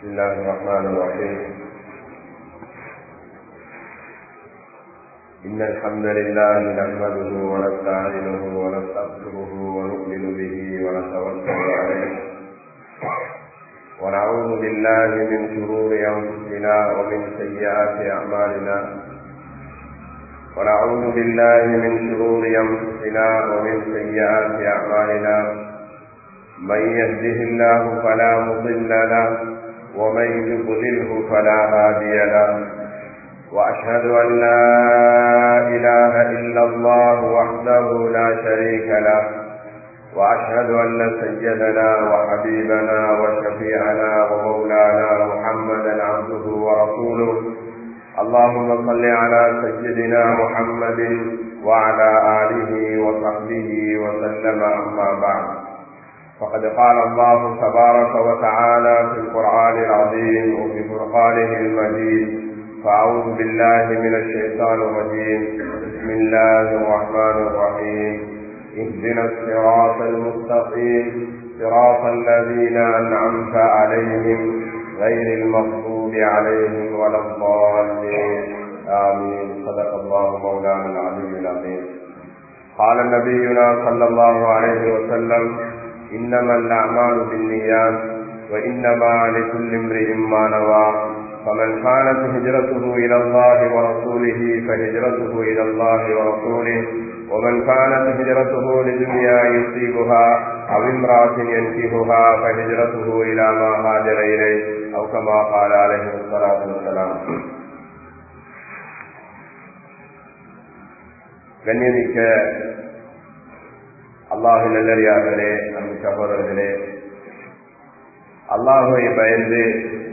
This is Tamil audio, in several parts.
بسم الله الرحمن الرحيم إن الحمد لله نحمده ونستعينه ونستغفره ونؤمن به ونتوكل عليه ونعوذ بالله من شرور أنفسنا ومن سيئات أعمالنا ونعوذ بالله من شرور أنفسنا ومن سيئات أعمالنا من يهده الله فلا مضل له ومن يضلله فلا هادي له واشهد ان لا اله الا الله وحده لا شريك له واشهد ان سيدنا وحبيبنا وشفيعنا ومولانا محمدا عبده ورسوله اللهم صل على سيدنا محمد وعلى اله وصحبه وسلم اما بعد فقد قال الله تبارك وتعالى في القرآن العظيم وفي فرقانه المجيد فأعوذ بالله من الشيطان الرجيم بسم الله الرحمن الرحيم اهدنا الصراط المستقيم صراط الذين أنعمت عليهم غير المغضوب عليهم ولا الضالين آمين صدق الله مولانا العلي العظيم قال نبينا صلى الله عليه وسلم إنما الأعمال بالنيات وإنما لكل امرئ ما نوى فمن كانت هجرته إلى الله ورسوله فهجرته إلى الله ورسوله ومن كانت هجرته لدنيا يصيبها أو امرأة ينكهها فهجرته إلى ما هاجر إليه أو كما قال عليه الصلاة والسلام கண்ணியமிக்க அல்லாஹு நல்லறியார்களே நம் சகோதரர்களே அல்லாஹுவை பயந்து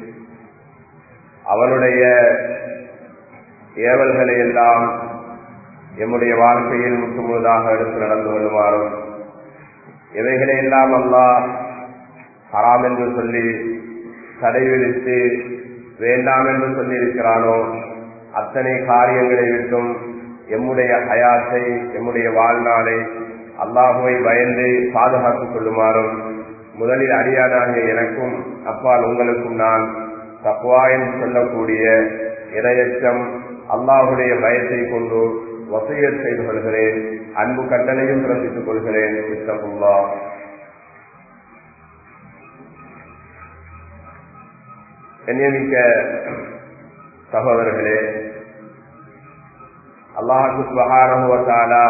அவனுடைய ஏவல்களை எல்லாம் எம்முடைய வாழ்க்கையில் முற்றுமுழுதாக எடுத்து நடந்து கொள்ளுமாறும் இவைகளை எல்லாம் அல்லாஹ் ஹராம் என்று சொல்லி தடை விதித்து வேண்டாம் என்று சொல்லி இருக்கிறானோ அத்தனை காரியங்களை விட்டும் எம்முடைய ஹயாத்தை எம்முடைய வாழ்நாளை அல்லாஹுவை பயந்து பாதுகாத்துக் கொள்ளுமாறும் முதலில் அடியானாகிய எனக்கும் அப்பால் உங்களுக்கும் நான் தக்குவா என்று சொல்லக்கூடிய இரையச்சம் அல்லாஹுடைய பயத்தை கொண்டு வசூயத் செய்து கொள்கிறேன் அன்பு கட்டளையும் பிறப்பித்துக் கொள்கிறேன் இத்தகுல்லா கண்ணியமிக்க சகோதரர்களே அல்லாஹு சுபகாரமுவத்தாலா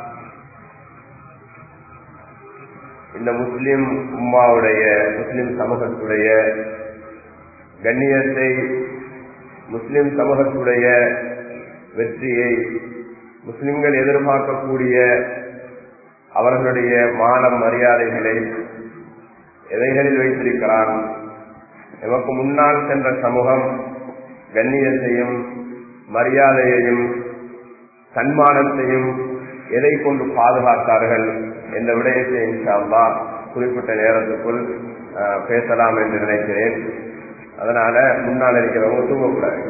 இந்த முஸ்லிம் உம்மாவுடைய முஸ்லிம் சமூகத்துடைய கண்ணியத்தை முஸ்லிம் சமூகத்துடைய வெற்றியை முஸ்லிம்கள் எதிர்பார்க்கக்கூடிய அவர்களுடைய மானம் மரியாதைகளை எவைகளில் வைத்திருக்கிறான் எமக்கு முன்னால் சென்ற சமூகம் கண்ணியத்தையும் மரியாதையையும் சன்மானத்தையும் எதை கொண்டு பாதுகாத்தார்கள் என்ற விடயத்தை இன்ஷால்லா குறிப்பிட்ட நேரத்துக்குள் பேசலாம் என்று நினைக்கிறேன் அதனால முன்னால் இருக்கிறவங்க தூங்கக்கூடாது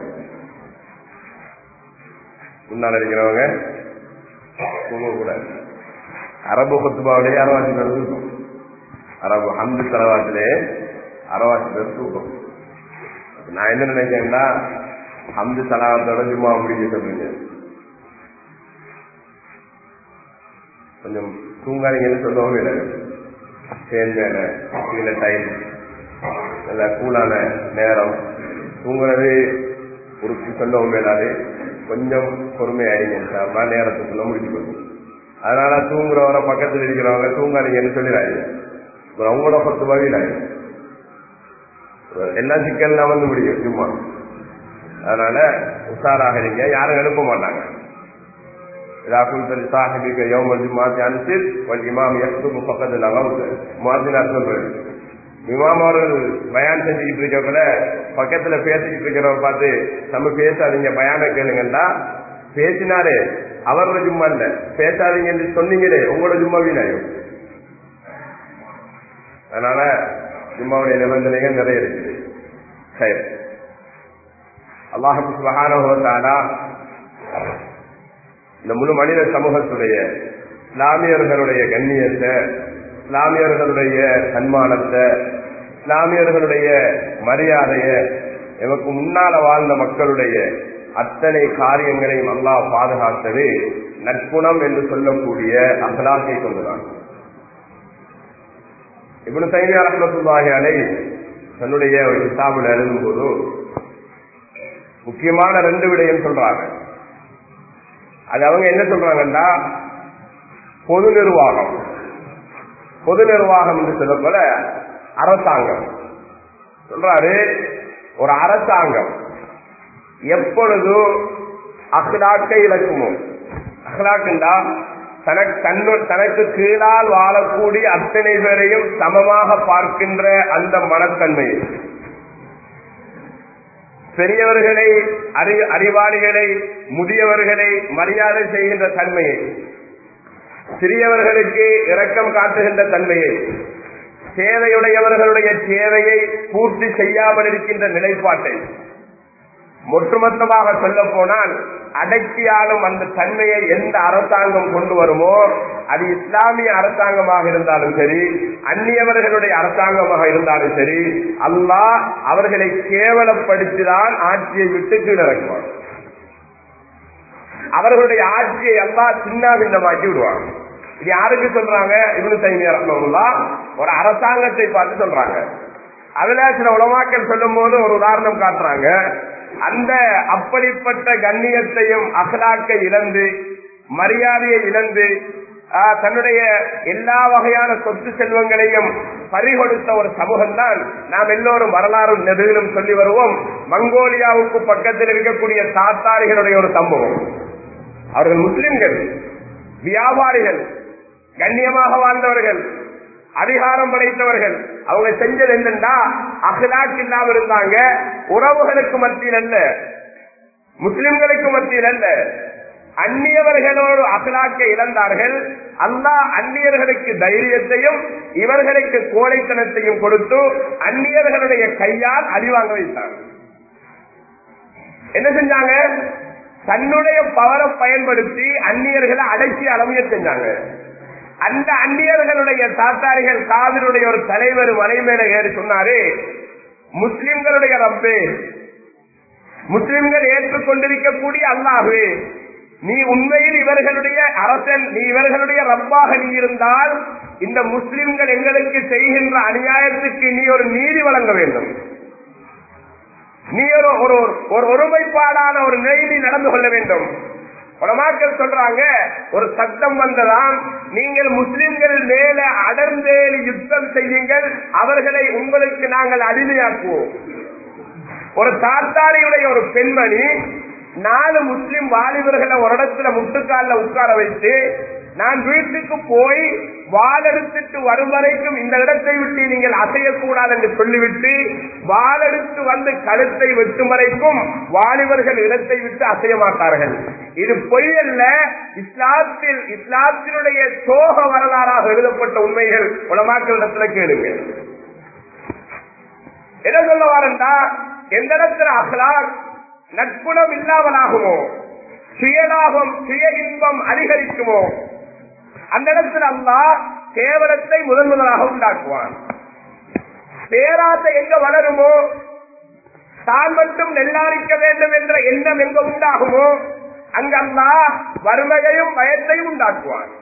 முன்னால் இருக்கிறவங்க தூங்கக்கூடாது அரபு கொத்துபாவிலேயே அரவாசி பேர் தூக்கம் அரபு ஹந்து தலவாசிலே அரவாசி பேர் தூக்கம் நான் என்ன நினைக்கிறேன்னா ஹந்து தலாவத்தோட ஜும்மா முடிக்க சொல்றீங்க கொஞ்சம் தூங்காதீங்கன்னு சொல்லவும் இல்லை சேர்ந்த கீழே டைம் நல்ல கூலான நேரம் தூங்குறது ஒரு சொல்லவும் மேலாது கொஞ்சம் பொறுமையாயிருங்க நேரத்துக்குள்ள முடிச்சுக்கணும் அதனால தூங்குறவரை பக்கத்தில் இருக்கிறவங்க தூங்காதீங்கன்னு சொல்லிடாதீங்க அவங்களோட பத்து வகையிலாங்க எல்லா சிக்கல்லாம் வந்து முடியும் சும்மா அதனால உஷாராக இருங்க யாரும் எழுப்ப மாட்டாங்க إذا كنت لصاحبك يوم الجمعة أنزل والإمام يخطب فقد لغوت مؤذن சொல்றேன் இமாம் அவர்கள் பயான் செஞ்சுக்கிட்டு இருக்கக்குள்ள பக்கத்துல பேசிக்கிட்டு இருக்கிறவங்க பார்த்து நம்ம பேசாதீங்க பயான கேளுங்கண்டா பேசினாரே அவரோட ஜும்மா இல்ல பேசாதீங்கன்னு சொன்னீங்களே உங்களோட ஜும்மா வீணாயும் அதனால ஜும்மாவுடைய நிபந்தனைகள் நிறைய இருக்குது சரி அல்லாஹு சுபஹானஹுவத்தாலா இந்த முழு மனித சமூகத்துடைய இஸ்லாமியர்களுடைய கண்ணியத்தை இஸ்லாமியர்களுடைய சன்மானத்தை இஸ்லாமியர்களுடைய மரியாதைய எமக்கு முன்னால வாழ்ந்த மக்களுடைய அத்தனை காரியங்களையும் அல்லாஹ் பாதுகாத்தது நற்குணம் என்று சொல்லக்கூடிய அகலாக்கை கொண்டுதான் இப்படி சைனியா ரஹமத்துல்லாஹி அலை தன்னுடைய ஒரு கிதாபில் எழுதும்போது முக்கியமான ரெண்டு விடயம் சொல்றாங்க அது அவங்க என்ன சொல்றாங்கன்னா பொது நிர்வாகம் பொது நிர்வாகம் என்று சொல்லப்போல அரசாங்கம் சொல்றாரு ஒரு அரசாங்கம் எப்பொழுது அஹ்லாக்கை இழக்குமோ அஹ்லாக்குண்டா தனக்கு தன்னு தனக்கு கீழால் வாழக்கூடிய அத்தனை பேரையும் சமமாக பார்க்கின்ற அந்த மனத்தன்மையை பெரியவர்களை அறி அறிவாளிகளை முதியவர்களை மரியாதை செய்கின்ற தன்மையை சிறியவர்களுக்கு இரக்கம் காட்டுகின்ற தன்மையை தேவையுடையவர்களுடைய தேவையை பூர்த்தி செய்யாமல் இருக்கின்ற நிலைப்பாட்டை ஒட்டுமொத்தமாக சொல்ல போனால் அடக்கியாலும் அந்த தன்மையை எந்த அரசாங்கம் கொண்டு வருமோ அது இஸ்லாமிய அரசாங்கமாக இருந்தாலும் சரி அந்நியவர்களுடைய அரசாங்கமாக இருந்தாலும் சரி அல்லாஹ் அவர்களை கேவலப்படுத்திதான் ஆட்சியை விட்டு கீழிறக்குவார் அவர்களுடைய ஆட்சியை எல்லாம் சின்ன பின்னமாக்கி விடுவாங்க இது யாருக்கு சொல்றாங்க இவனு சைனியர் ஒரு அரசாங்கத்தை பார்த்து சொல்றாங்க அதுல சில உலமாக்கள் சொல்லும் போது ஒரு உதாரணம் காட்டுறாங்க அந்த அப்படிப்பட்ட கண்ணியத்தையும் அகலாக்கை இழந்து மரியாதையை இழந்து தன்னுடைய எல்லா வகையான சொத்து செல்வங்களையும் பறிகொடுத்த ஒரு சமூகம் தான் நாம் எல்லோரும் வரலாறும் நெடுகிலும் சொல்லி வருவோம் மங்கோலியாவுக்கு பக்கத்தில் இருக்கக்கூடிய தாத்தாரிகளுடைய ஒரு சம்பவம் அவர்கள் முஸ்லிம்கள் வியாபாரிகள் கண்ணியமாக வாழ்ந்தவர்கள் அதிகாரம் படைத்தவர்கள் அவங்க செஞ்சது என்னன்னா அகலாக் இல்லாம இருந்தாங்க உறவுகளுக்கு மத்தியில் அல்ல முஸ்லிம்களுக்கு மத்தியில் அல்ல அந்நியவர்களோடு அகலாக்கை இழந்தார்கள் அல்லாஹ் அந்நியர்களுக்கு தைரியத்தையும் இவர்களுக்கு கோழைத்தனத்தையும் கொடுத்து அந்நியர்களுடைய கையால் அடிவாங்க வைத்தாங்க என்ன செஞ்சாங்க தன்னுடைய பவரை பயன்படுத்தி அந்நியர்களை அடக்கி அளவிய செஞ்சாங்க அந்த அந்நியர்களுடைய தாத்தாரிகள் காவிரியுடைய ஒரு தலைவர் மலை மேல ஏறி சொன்னாரு முஸ்லிம்களுடைய ரப்பே முஸ்லிம்கள் ஏற்றுக்கொண்டிருக்கக்கூடிய அல்லாஹு நீ உண்மையில் இவர்களுடைய அரசன் நீ இவர்களுடைய ரப்பாக நீ இருந்தால் இந்த முஸ்லிம்கள் எங்களுக்கு செய்கின்ற அநியாயத்துக்கு நீ ஒரு நீதி வழங்க வேண்டும் நீ ஒரு ஒரு ஒரு ஒருமைப்பாடான ஒரு நிலையில் நடந்து கொள்ள வேண்டும் உலமாக்கள் சொல்றாங்க ஒரு சட்டம் வந்ததாம் நீங்கள் முஸ்லிம்கள் மேல அடர்ந்தேறி யுத்தம் செய்யுங்கள் அவர்களை உங்களுக்கு நாங்கள் அடிமையாக்குவோம் ஒரு தாத்தாரியுடைய ஒரு பெண்மணி நாலு முஸ்லிம் வாலிபர்களை ஒரு இடத்துல முட்டுக்கால உட்கார வைத்து நான் வீட்டுக்கு போய் வாழெடுத்துட்டு வரும் வரைக்கும் இந்த இடத்தை விட்டு நீங்கள் அசையக்கூடாது என்று சொல்லிவிட்டு வாழெடுத்து வந்து கழுத்தை வெட்டும் வரைக்கும் வாலிபர்கள் இடத்தை விட்டு அசைய மாட்டார்கள் இது பொய் அல்ல இஸ்லாத்தில் இஸ்லாத்தினுடைய சோக வரலாறாக எழுதப்பட்ட உண்மைகள் உலமாக்களிடத்துல கேளுங்க என்ன சொல்ல வாரண்டா எந்த இடத்துல அகலாக் நட்புணம் இல்லாமலாகுமோ சுயலாபம் சுய இன்பம் அதிகரிக்குமோ அந்த இடத்துல அல்லா கேவலத்தை முதன் முதலாக உண்டாக்குவான் பேராசை எங்க வளருமோ தான் மட்டும் நெல்லாரிக்க வேண்டும் என்ற எண்ணம் எங்க உண்டாகுமோ அங்க அல்லா வறுமையையும் பயத்தையும் உண்டாக்குவான்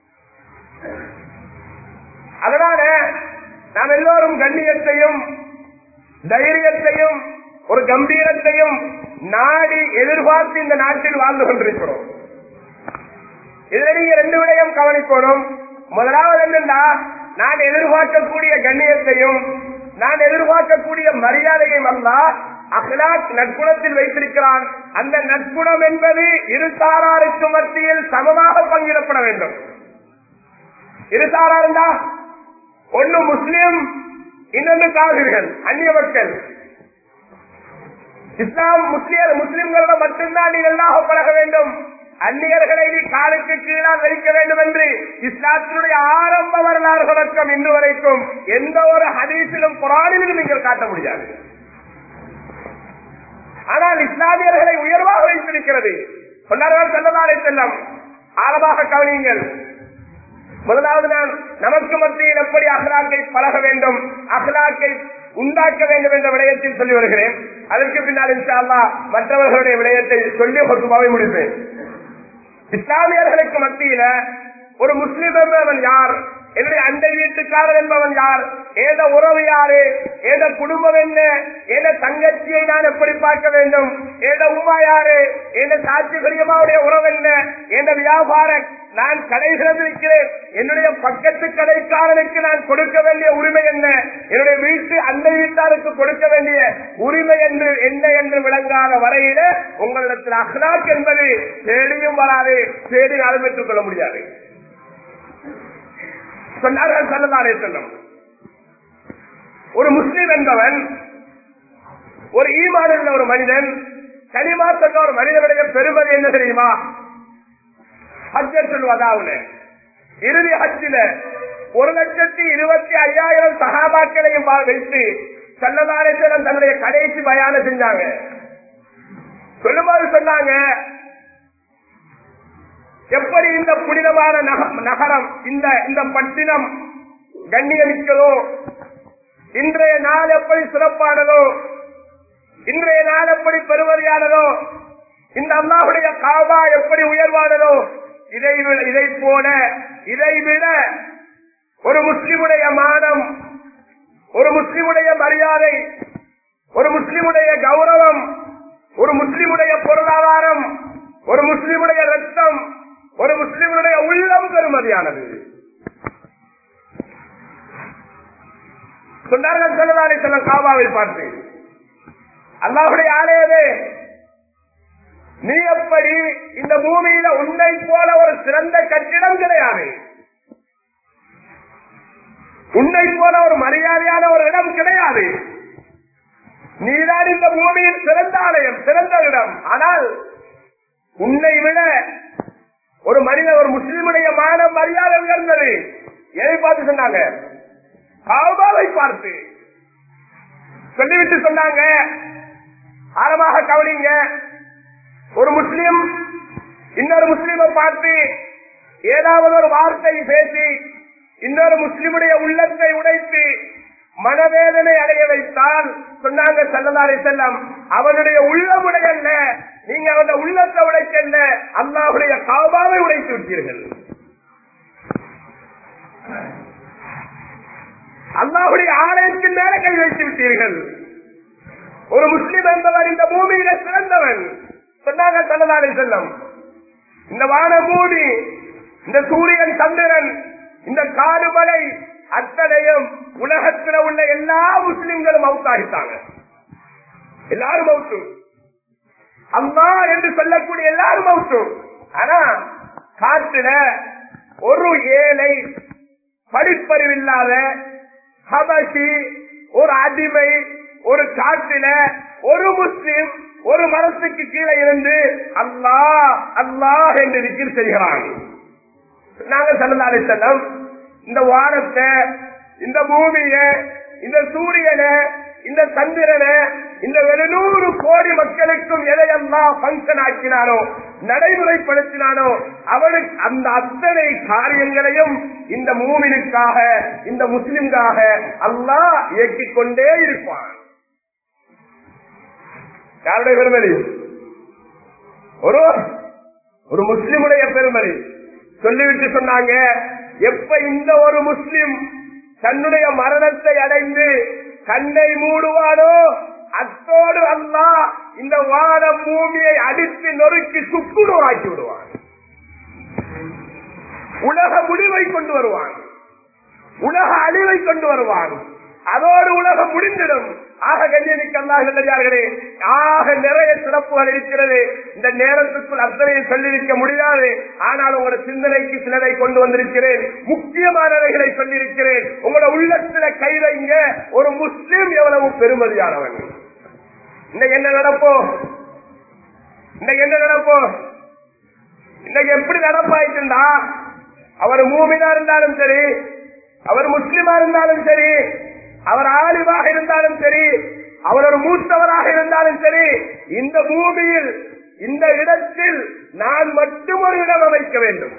அதனால நாம் எல்லோரும் கண்ணியத்தையும் தைரியத்தையும் ஒரு கம்பீரத்தையும் நாடி எதிர்பார்த்து இந்த நாட்டில் வாழ்ந்து கொண்டிருக்கிறோம் இதுல நீங்க ரெண்டு விடயம் கவனிக்கணும் முதலாவது என்னன்னா நான் எதிர்பார்க்கக்கூடிய கண்ணியத்தையும் நான் எதிர்பார்க்கக்கூடிய மரியாதையும் அல்ல அஹ்லாக் நற்குணத்தில் வைத்திருக்கிறான் அந்த நற்குணம் என்பது இரு சாராருக்கு மத்தியில் சமமாக பங்கிடப்பட வேண்டும் இரு சாராருந்தா ஒன்னு முஸ்லிம் இன்னொன்று காவிர்கள் அந்நிய மக்கள் இஸ்லாம் முஸ்லிம் முஸ்லிம்களோட மட்டும்தான் நீ நல்லாக பழக வேண்டும் அந்நியர்களை நீ காலுக்கு கீழாக வைக்க வேண்டும் என்று இஸ்லாத்தினுடைய ஆரம்ப வரலாறு தொடக்கம் இன்று வரைக்கும் எந்த ஒரு ஹதீஸிலும் குரானிலும் நீங்கள் காட்ட முடியாது ஆனால் இஸ்லாமியர்களை உயர்வாக வைத்திருக்கிறது சொன்னார்கள் செல்லதாரை செல்லம் ஆழமாக கவனியுங்கள் முதலாவது நான் நமக்கு மத்தியில் எப்படி அகலாக்கை பழக வேண்டும் அகலாக்கை உண்டாக்க வேண்டும் என்ற விடயத்தில் சொல்லி வருகிறேன் அதற்கு பின்னால் இன்ஷா அல்லாஹ் மற்றவர்களுடைய விடயத்தை சொல்லி ஹொத்துபாவை முடிப்பேன் இஸ்லாமியர்களுக்கு மத்தியில ஒரு முஸ்லிம் என்பவன் யார் என்னுடைய அண்டை வீட்டுக்காரர் என்பவன் யார் ஏத உறவு யாரு ஏத குடும்பம் என்ன ஏத தங்கச்சியை நான் எப்படி பார்க்க வேண்டும் ஏத உமா யாரு ஏத சாட்சி பெரியமாவுடைய உறவு என்ன ஏத வியாபாரம் நான் கடை திறந்திருக்கிறேன் என்னுடைய பக்கத்து கடைக்காரனுக்கு நான் கொடுக்க வேண்டிய உரிமை என்ன என்னுடைய வீட்டு அண்டை வீட்டாருக்கு கொடுக்க வேண்டிய உரிமை என்று என்ன என்று விளங்காத வரையில உங்களிடத்தில் அஹ்லாக் என்பது தேடியும் வராது தேடினாலும் பெற்றுக் கொள்ள முடியாது சொன்னார்கள் சல்லல்லாஹு அலைஹி வஸல்லம் ஒரு முஸ்லிம் என்பவன் ஒரு ஈமான் உள்ள ஒரு மனிதன் கனிமா சொன்ன ஒரு மனிதனுடைய பெருமதி என்ன தெரியுமா ஹஜ்ஜத்துல் வதாவுல இறுதி ஹஜ்ஜில ஒரு லட்சத்தி இருபத்தி ஐயாயிரம் சகாபாக்களையும் வா- வைத்து சல்லதாரேஸ்வரன் தன்னுடைய கடைசி பயானம் செஞ்சாங்க சொல்லும்போது சொன்னாங்க எப்படி இந்த புனிதமான நக- நகரம் இந்த இந்த பட்டினம் கண்ணியமிக்கதோ இன்றைய நாள் எப்படி சிறப்பானதோ இன்றைய நாள் எப்படி பெருமதியானதோ இந்த அல்லாஹுடைய காபா எப்படி உயர்வானதோ இதை விட இதை போல இதை விட ஒரு முஸ்லிமுடைய மானம் ஒரு முஸ்லிமுடைய மரியாதை ஒரு முஸ்லிமுடைய கௌரவம் ஒரு முஸ்லிமுடைய பொருளாதாரம் ஒரு முஸ்லிமுடைய ரத்தம் ஒரு முஸ்லிமுடைய உள்ளம் பெருமதியானது சொன்னார்கள் செல்லதாரி செல்ல காபாவை பார்த்து அல்லாஹுடைய ஆலயமே நீ எப்படி இந்த பூமியில உன்னை போல ஒரு சிறந்த கட்டிடம் கிடையாது உன்னை போல ஒரு மரியாதையான ஒரு இடம் கிடையாது நீதான் இந்த பூமியில் சிறந்த ஆலயம் சிறந்த இடம் ஆனால் உன்னை விட ஒரு மனிதன் ஒரு முஸ்லிமுடைய மானம் மரியாதை உயர்ந்தது எதை பார்த்து சொன்னாங்க காபாவை பார்த்து சொல்லிவிட்டு சொன்னாங்க ஆழமாக கவனிங்க ஒரு முஸ்லிம் இன்னொரு முஸ்லிமை பார்த்து ஏதாவது ஒரு வார்த்தை பேசி இன்னொரு முஸ்லிமுடைய உள்ளத்தை உடைத்து மனவேதனை அடைய வைத்தால் சொன்னாங்க செல்லதாரை செல்லம் அவனுடைய உள்ளம் உடையல்ல நீங்க அவனுடைய உள்ளத்தை உடைக்கல்ல அல்லாஹுடைய காபாவை உடைத்து விட்டீர்கள் அல்லாஹுடைய ஆலயத்தின் மேல கை வைத்து விட்டீர்கள் ஒரு முஸ்லிம் என்பவர் இந்த பூமியில சிறந்தவன் சொன்னாங்க செல்லதாரை செல்லம் இந்த வானபூமி இந்த சூரியன் சந்திரன் இந்த காடுமலை அத்தனையும் உலகத்தில் உள்ள எல்லா முஸ்லிம்களும் அவுத்தாகிட்டாங்க எல்லாரும் அவுத்து அம்மா என்று சொல்லக்கூடிய எல்லாரும் அவுத்து ஆனா காட்டுல ஒரு ஏழை படிப்பறிவில்லாத ஹபசி ஒரு அடிமை ஒரு காட்டில ஒரு முஸ்லிம் ஒரு மரத்துக்கு கீழே இருந்து அல்லாஹ் அல்லாஹ் என்று விக்கிர் செய்கிறான் நாங்க சல்லல்லாஹு அலைஹி வஸல்லம் இந்த வானத்தை இந்த பூமிய இந்த சூரியனை இந்த சந்திரனை இந்த எழுநூறு கோடி மக்களுக்கும் எதையெல்லாம் பங்கன் ஆக்கினானோ நடைமுறைப்படுத்தினானோ அவனுக்கு அந்த அத்தனை காரியங்களையும் இந்த மூமினுக்காக இந்த முஸ்லிம்காக அல்லாஹ் இயக்கிக் கொண்டே இருப்பான் யாருடைய பெருமதி ஒரு ஒரு முஸ்லிமுடைய பெருமதி சொல்லிவிட்டு சொன்னாங்க எப்ப இந்த ஒரு முஸ்லிம் தன்னுடைய மரணத்தை அடைந்து கண்ணை மூடுவானோ அத்தோடு அல்லாஹ் இந்த வான பூமியை அடித்து நொறுக்கி சுக்குநூறாக்கி விடுவான் உலக முடிவை கொண்டு வருவான் உலக அழிவை கொண்டு வருவான் அதோடு உலகம் முடிந்திடும் ஆக கண்ணியமிக்க அல்லாஹர்களே ஆக நிறைய சிறப்புகள் இருக்கிறது இந்த நேரத்துக்குள் அத்தனையும் சொல்லியிருக்க முடியாது ஆனால் உங்களோட சிந்தனைக்கு சிலரை கொண்டு வந்திருக்கிறேன் முக்கியமானவைகளை சொல்லியிருக்கிறேன் உங்களோட உள்ளத்துல கை வைங்க ஒரு முஸ்லீம் எவ்வளவு பெருமதியானவன் இன்னைக்கு என்ன நடப்போம் இன்னைக்கு என்ன நடப்போம் இன்னைக்கு எப்படி நடப்பாயிட்டுண்டா அவர் மூமினா இருந்தாலும் சரி அவர் முஸ்லிமா இருந்தாலும் சரி அவர் ஆலிவாக இருந்தாலும் சரி அவர் ஒரு மூத்தவராக இருந்தாலும் சரி இந்த பூமியில் இந்த இடத்தில் நான் மட்டும் ஒரு இடம் அமைக்க வேண்டும்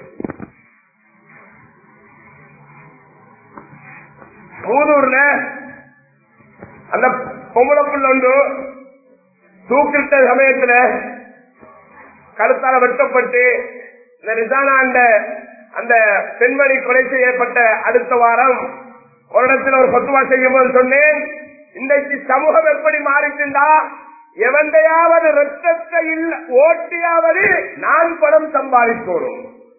மூதூர்ல அந்த பொம்பளை புள்ள ஒன்று தூக்கிட்ட சமயத்துல கருத்தால வெட்டப்பட்டு இந்த ரிசானா அந்த அந்த பெண்மணி கொலை செய்யப்பட்ட அடுத்த வாரம் ஒரு இடத்துல ஒரு பத்துவா செய்யும் போது சொன்னேன் இன்றைக்கு சமூகம் எப்படி மாறிட்டுண்டா எவந்தையாவது ரத்தத்தை இல்ல ஓட்டியாவது நான் பணம் சம்பாதிக்கணும்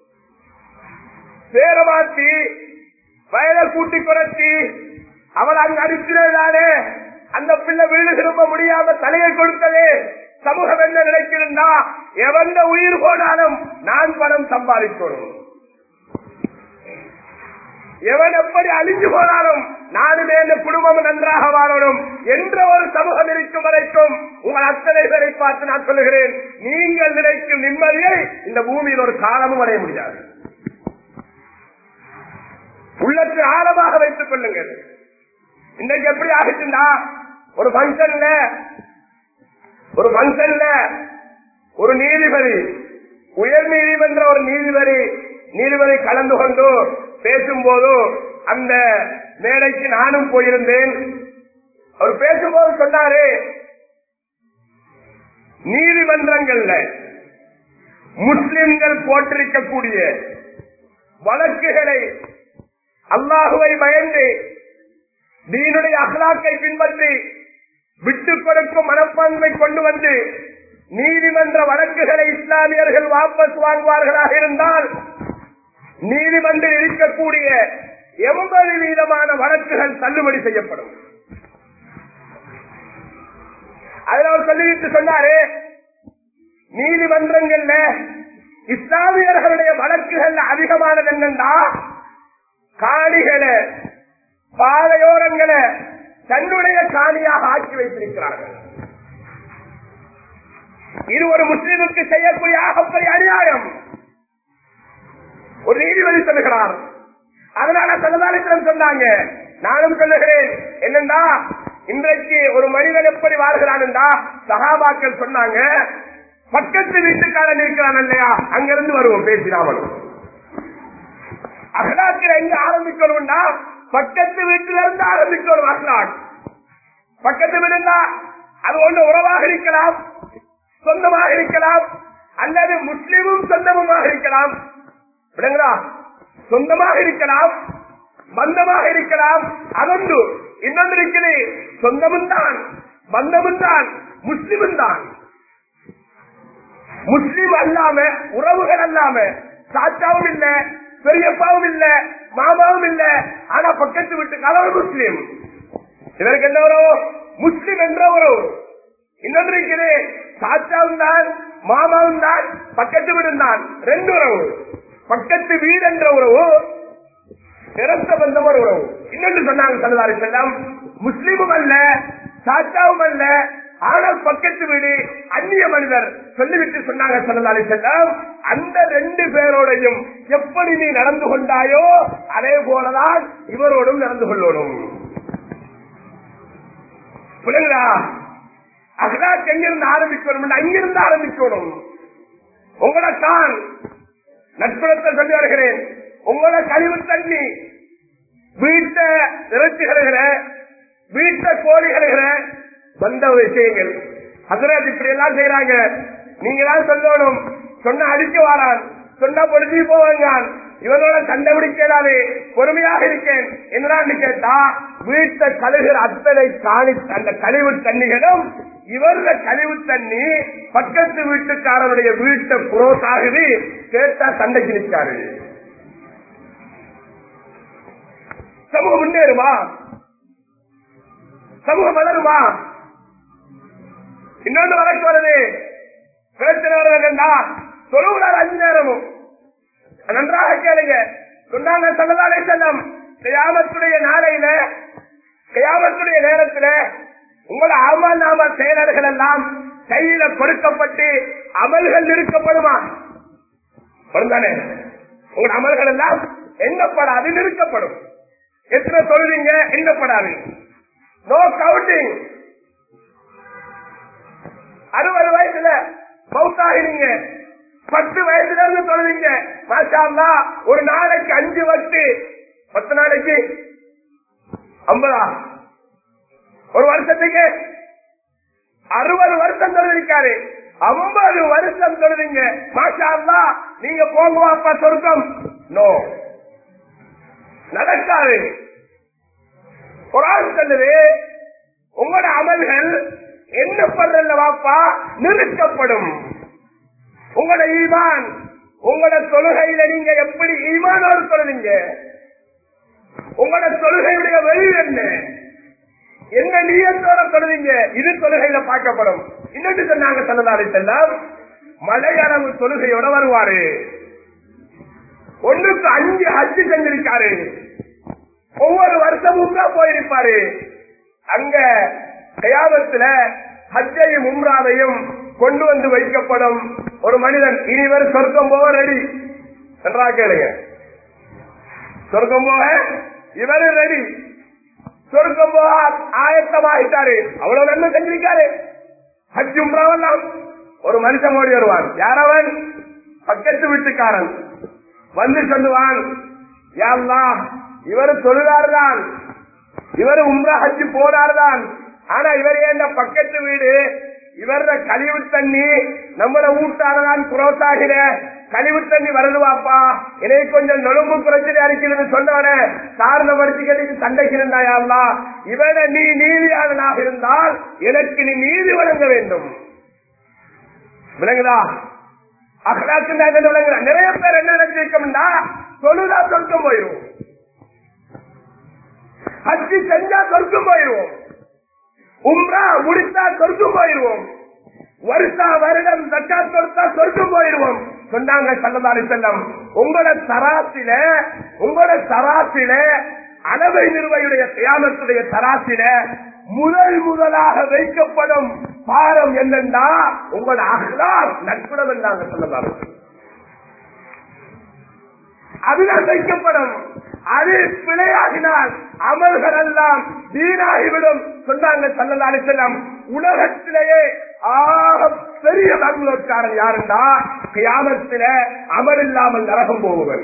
பேர மாத்தி வயதை கூட்டி குறைச்சி அவள் அங்கு அடிக்கிறதானே அந்த பிள்ளை வீடு திரும்ப முடியாம தலையை கொடுத்ததே சமூகம் என்ன நினைக்கிறா எவந்த உயிர் போனாலும் நான் பணம் சம்பாதிக்கணும் எவன் எப்படி அழிஞ்சு போனாலும் நானுமே இந்த குடும்பம் நன்றாக வாழணும் என்ற ஒரு சமூகம் இருக்கும் வரைக்கும் உங்கள் அத்தனை பேரை பார்த்து நான் சொல்லுகிறேன் நீங்கள் நினைக்கும் நிம்மதியை இந்த பூமியில் ஒரு காலமும் அடைய முடியாது உள்ளத்தை ஆழமாக வைத்துக் கொள்ளுங்கள் இன்னைக்கு எப்படி ஆகிட்டுண்டா ஒரு பங்கன்ல ஒரு பங்கன்ல ஒரு நீதிபதி உயர் நீதிமன்ற ஒரு நீதிபதி நீதிபதி கலந்து கொண்டு பேசும்போது அந்த மேடைக்கு நானும் போயிருந்தேன் அவர் பேசும்போது சொன்னாரு நீதிமன்றங்கள்ல முஸ்லிம்கள் போட்டிருக்கக்கூடிய வழக்குகளை அல்லாஹுவை பயந்து தீனுடைய அகலாக்கை பின்பற்றி விட்டுக் கொடுக்கும் மனப்பான்மை கொண்டு வந்து நீதிமன்ற வழக்குகளை இஸ்லாமியர்கள் வாபஸ் வாங்குவார்களாக இருந்தால் நீதிமன்றில் இருக்கக்கூடிய எண்பது வீதமான வழக்குகள் தள்ளுபடி செய்யப்படும் அதில் அவர் சொல்லிவிட்டு சொன்னாரு நீதிமன்றங்கள்ல இஸ்லாமியர்களுடைய வழக்குகள் அதிகமானது என்னன்னா காணிகளை பாதையோரங்களை தன்னுடைய காணியாக ஆக்கி வைத்திருக்கிறார்கள் இது ஒரு முஸ்லிமுக்கு செய்யக்கூடிய ஆகப்பெரிய அநியாயம் ஒரு நீதிபதி சொல்லுகிறார் அதனால சமுதாயத்திடம் சொன்னாங்க நானும் சொல்லுகிறேன் என்னண்டா இன்றைக்கு ஒரு மனிதன் எப்படி வாழ்கிறான் என்றா சகாபாக்கள் சொன்னாங்க பக்கத்து வீட்டுக்காரன் இருக்கிறான் இல்லையா அங்கிருந்து வருவோம் பேசினாமலும் அகலாக்கில் எங்க ஆரம்பிக்கணும்னா பக்கத்து வீட்டில இருந்து ஆரம்பிக்கணும் அகலாக் பக்கத்து வீடுனா அது ஒன்று உறவாக இருக்கலாம் சொந்தமாக இருக்கலாம் அல்லது முஸ்லிமும் சொந்தமுமாக இருக்கலாம் விடுங்களா சொந்தமாக இருக்கலாம் பந்தமாக இருக்கலாம் அதொன்று இன்னொன்று இருக்குது சொந்தமும் தான் பந்தமும் தான் முஸ்லிமும் தான் முஸ்லிம் அல்லாம உறவுகள் அல்லாம சாச்சாவும் இல்ல பெரியப்பாவும் இல்ல மாமாவும் இல்ல ஆனா பக்கத்து வீட்டுக்காரர் முஸ்லிம் இதற்கு என்ன உறவு முஸ்லிம் என்ற உறவு இன்னொன்று இருக்குது சாச்சாவும் தான் மாமாவும் தான் பக்கத்து வீடும் தான் ரெண்டு உறவு பக்கத்து வீடு என்ற உறவு நிறந்த பந்தம் ஒரு உறவு இன்னொன்று சொன்னாங்க சல்லதாரி செல்லம் முஸ்லீமும் அல்ல சாச்சாவும் அல்ல ஆனால் பக்கத்து வீடு அந்நிய மனிதர் சொல்லிவிட்டு சொன்னாங்க சல்லதாரி செல்லம் அந்த ரெண்டு பேரோடையும் எப்படி நீ நடந்து கொண்டாயோ அதே போலதான் இவரோடும் நடந்து கொள்ளணும் புரியுங்களா அகலாக் எங்கிருந்து ஆரம்பிக்கணும் அங்கிருந்து ஆரம்பிக்கணும் உங்களை தான் நட்புறத்தை சொல்லி வருகிறேன் உங்களோட கழிவு தண்ணி வீட்டை இறைச்சி கழுகிற வீட்டை கோழி கழுகிற வந்த விஷயங்கள் ஹசரத் இப்படி எல்லாம் செய்யறாங்க நீங்க தான் சொல்லணும் சொன்ன அடிக்க வாரான் சொன்னா பொழுது போவாங்க இவனோட சண்டை பிடிக்காது பொறுமையாக இருக்கேன் என்னடான்னு கேட்டா வீட்டை கழுகிற அத்தனை காணி அந்த கழிவு தண்ணிகளும் இவருடைய கழிவு தண்ணி பக்கத்து வீட்டுக்காரனுடைய வீட்டை புரோஸ் ஆகுது கேட்டா சண்டைக்கு நிற்காரு சமூகம் முன்னேறுமா சமூகம் வளருமா இன்னொன்று வழக்கு வருது பிரச்சனை வருதுன்னா தொழுகிறார் அஞ்சு நேரமும் நன்றாக கேளுங்க சொன்னாங்க சல்லதாலே செல்லம் கயாமத்துடைய நாளையில கயாமத்துடைய நேரத்துல உங்களோட ஆமா நாம செயலர்கள் எல்லாம் கையில கொடுக்கப்பட்டு அமல்கள் நிறுத்தப்படுமா பொருந்தானே உங்களோட அமல்கள் எல்லாம் எண்ணப்படாது நிறுத்தப்படும் எத்தனை சொல்றீங்க எண்ணப்படாது நோ கவுண்டிங் அறுபது வயசுல மவுத்தாகினீங்க பத்து வயசுல இருந்து தொழுவீங்க மாஷா அல்லாஹ், ஒரு நாளைக்கு அஞ்சு வட்டு பத்து நாளைக்கு ஐம்பதா ஒரு வருஷத்துக்கு அறுபது வருஷம் தொழுதிருக்காரு ஐம்பது வருஷம் தொழுதிங்க மாஷா அல்லா நீங்க போங்க அப்பா சொர்க்கம் நோ நடக்காது குரான் சொல்லுது உங்களோட அமல்கள் என்ன பண்றல வாப்பா நிறுத்தப்படும் உங்களோட ஈமான் உங்களோட தொழுகையில நீங்க எப்படி ஈமானோடு தொழுவீங்க உங்களோட தொழுகையுடைய வழி என்ன என்ன நீயத்தோட தொழுவீங்க இது தொழுகையில பார்க்கப்படும் இன்னொன்று சொன்னாங்க சொன்னதாலே செல்லாம் மலையளவு தொழுகையோட வருவாரு ஒண்ணுக்கு அஞ்சு ஹஜ்ஜு செஞ்சிருக்காரு ஒவ்வொரு வருஷமும் தான் போயிருப்பாரு அங்க கயாமத்துல ஹஜ்ஜையும் உம்ராவையும் கொண்டு வந்து வைக்கப்படும் ஒரு மனிதன் இனிவர் சொர்க்கம் போக ரெடி நன்றா கேளுங்க சொர்க்கம் போக இவரு ரெடி சொர்க்கம் போக ஆயத்தமாயிட்டாரு அவ்வளவு நன்மை செஞ்சிருக்காரு ஹஜ் உம்ராவெல்லாம் ஒரு மனுஷன் ஓடி வருவான் யாரவன் பக்கத்து வீட்டுக்காரன் வந்து சொல்லுவான் யாருலா இவர் தொழுதாருதான் இவர் உம்ரா ஹஜ்ஜு போனார்தான் ஆனா இவர் ஏன் பக்கத்து வீடு இவர கழிவு தண்ணி நம்மள ஊட்டாரதான் குரோத்தாகிற கழிவு தண்ணி வருதுவாப்பா என்னை கொஞ்சம் நொழும்பு பிரச்சனை அடிக்கிறது சொன்னவன சார்ந்த படிச்சுக்கிறதுக்கு சண்டைக்கு இருந்தாயாங்களா இவனை நீ நீதியாளனாக இருந்தால் எனக்கு நீ நீதி வழங்க வேண்டும் விளங்குதா அகலாக்கு விளங்குதா நிறைய பேர் என்ன நினைச்சிருக்கோம்னா தொழுதா சொர்க்கம் போயிடும் ஹஜ்ஜி செஞ்சா சொர்க்கம் போயிடுவோம் உம்ரா முடித்தா சொர்க்கம் போயிடுவோம் வருஷா வருடம் தக்கா கொடுத்தா சொர்க்கம் போயிடுவோம் சொன்னாங்க சல்லதாரி செல்லம் உங்களோட தராசில உங்களோட தராசில அளவை நிறுவையுடைய தியானத்துடைய தராசில முதல் முதலாக வைக்கப்படும் பாரம் என்னன்னா உங்களோட அகலால் நட்புடம் என்றாங்க சொல்லதாரு அதுதான் வைக்கப்படும் அது பிழையாகினால் அமல்கள் எல்லாம் வீணாகிவிடும் சொன்னாங்க சல்லல்லாரி செல்லம் உலகத்திலேயே ஆக பெரிய பெங்களூர்காரன் யாருண்டா கியாமத்தில அமல் இல்லாமல் நரகம் போகுவன்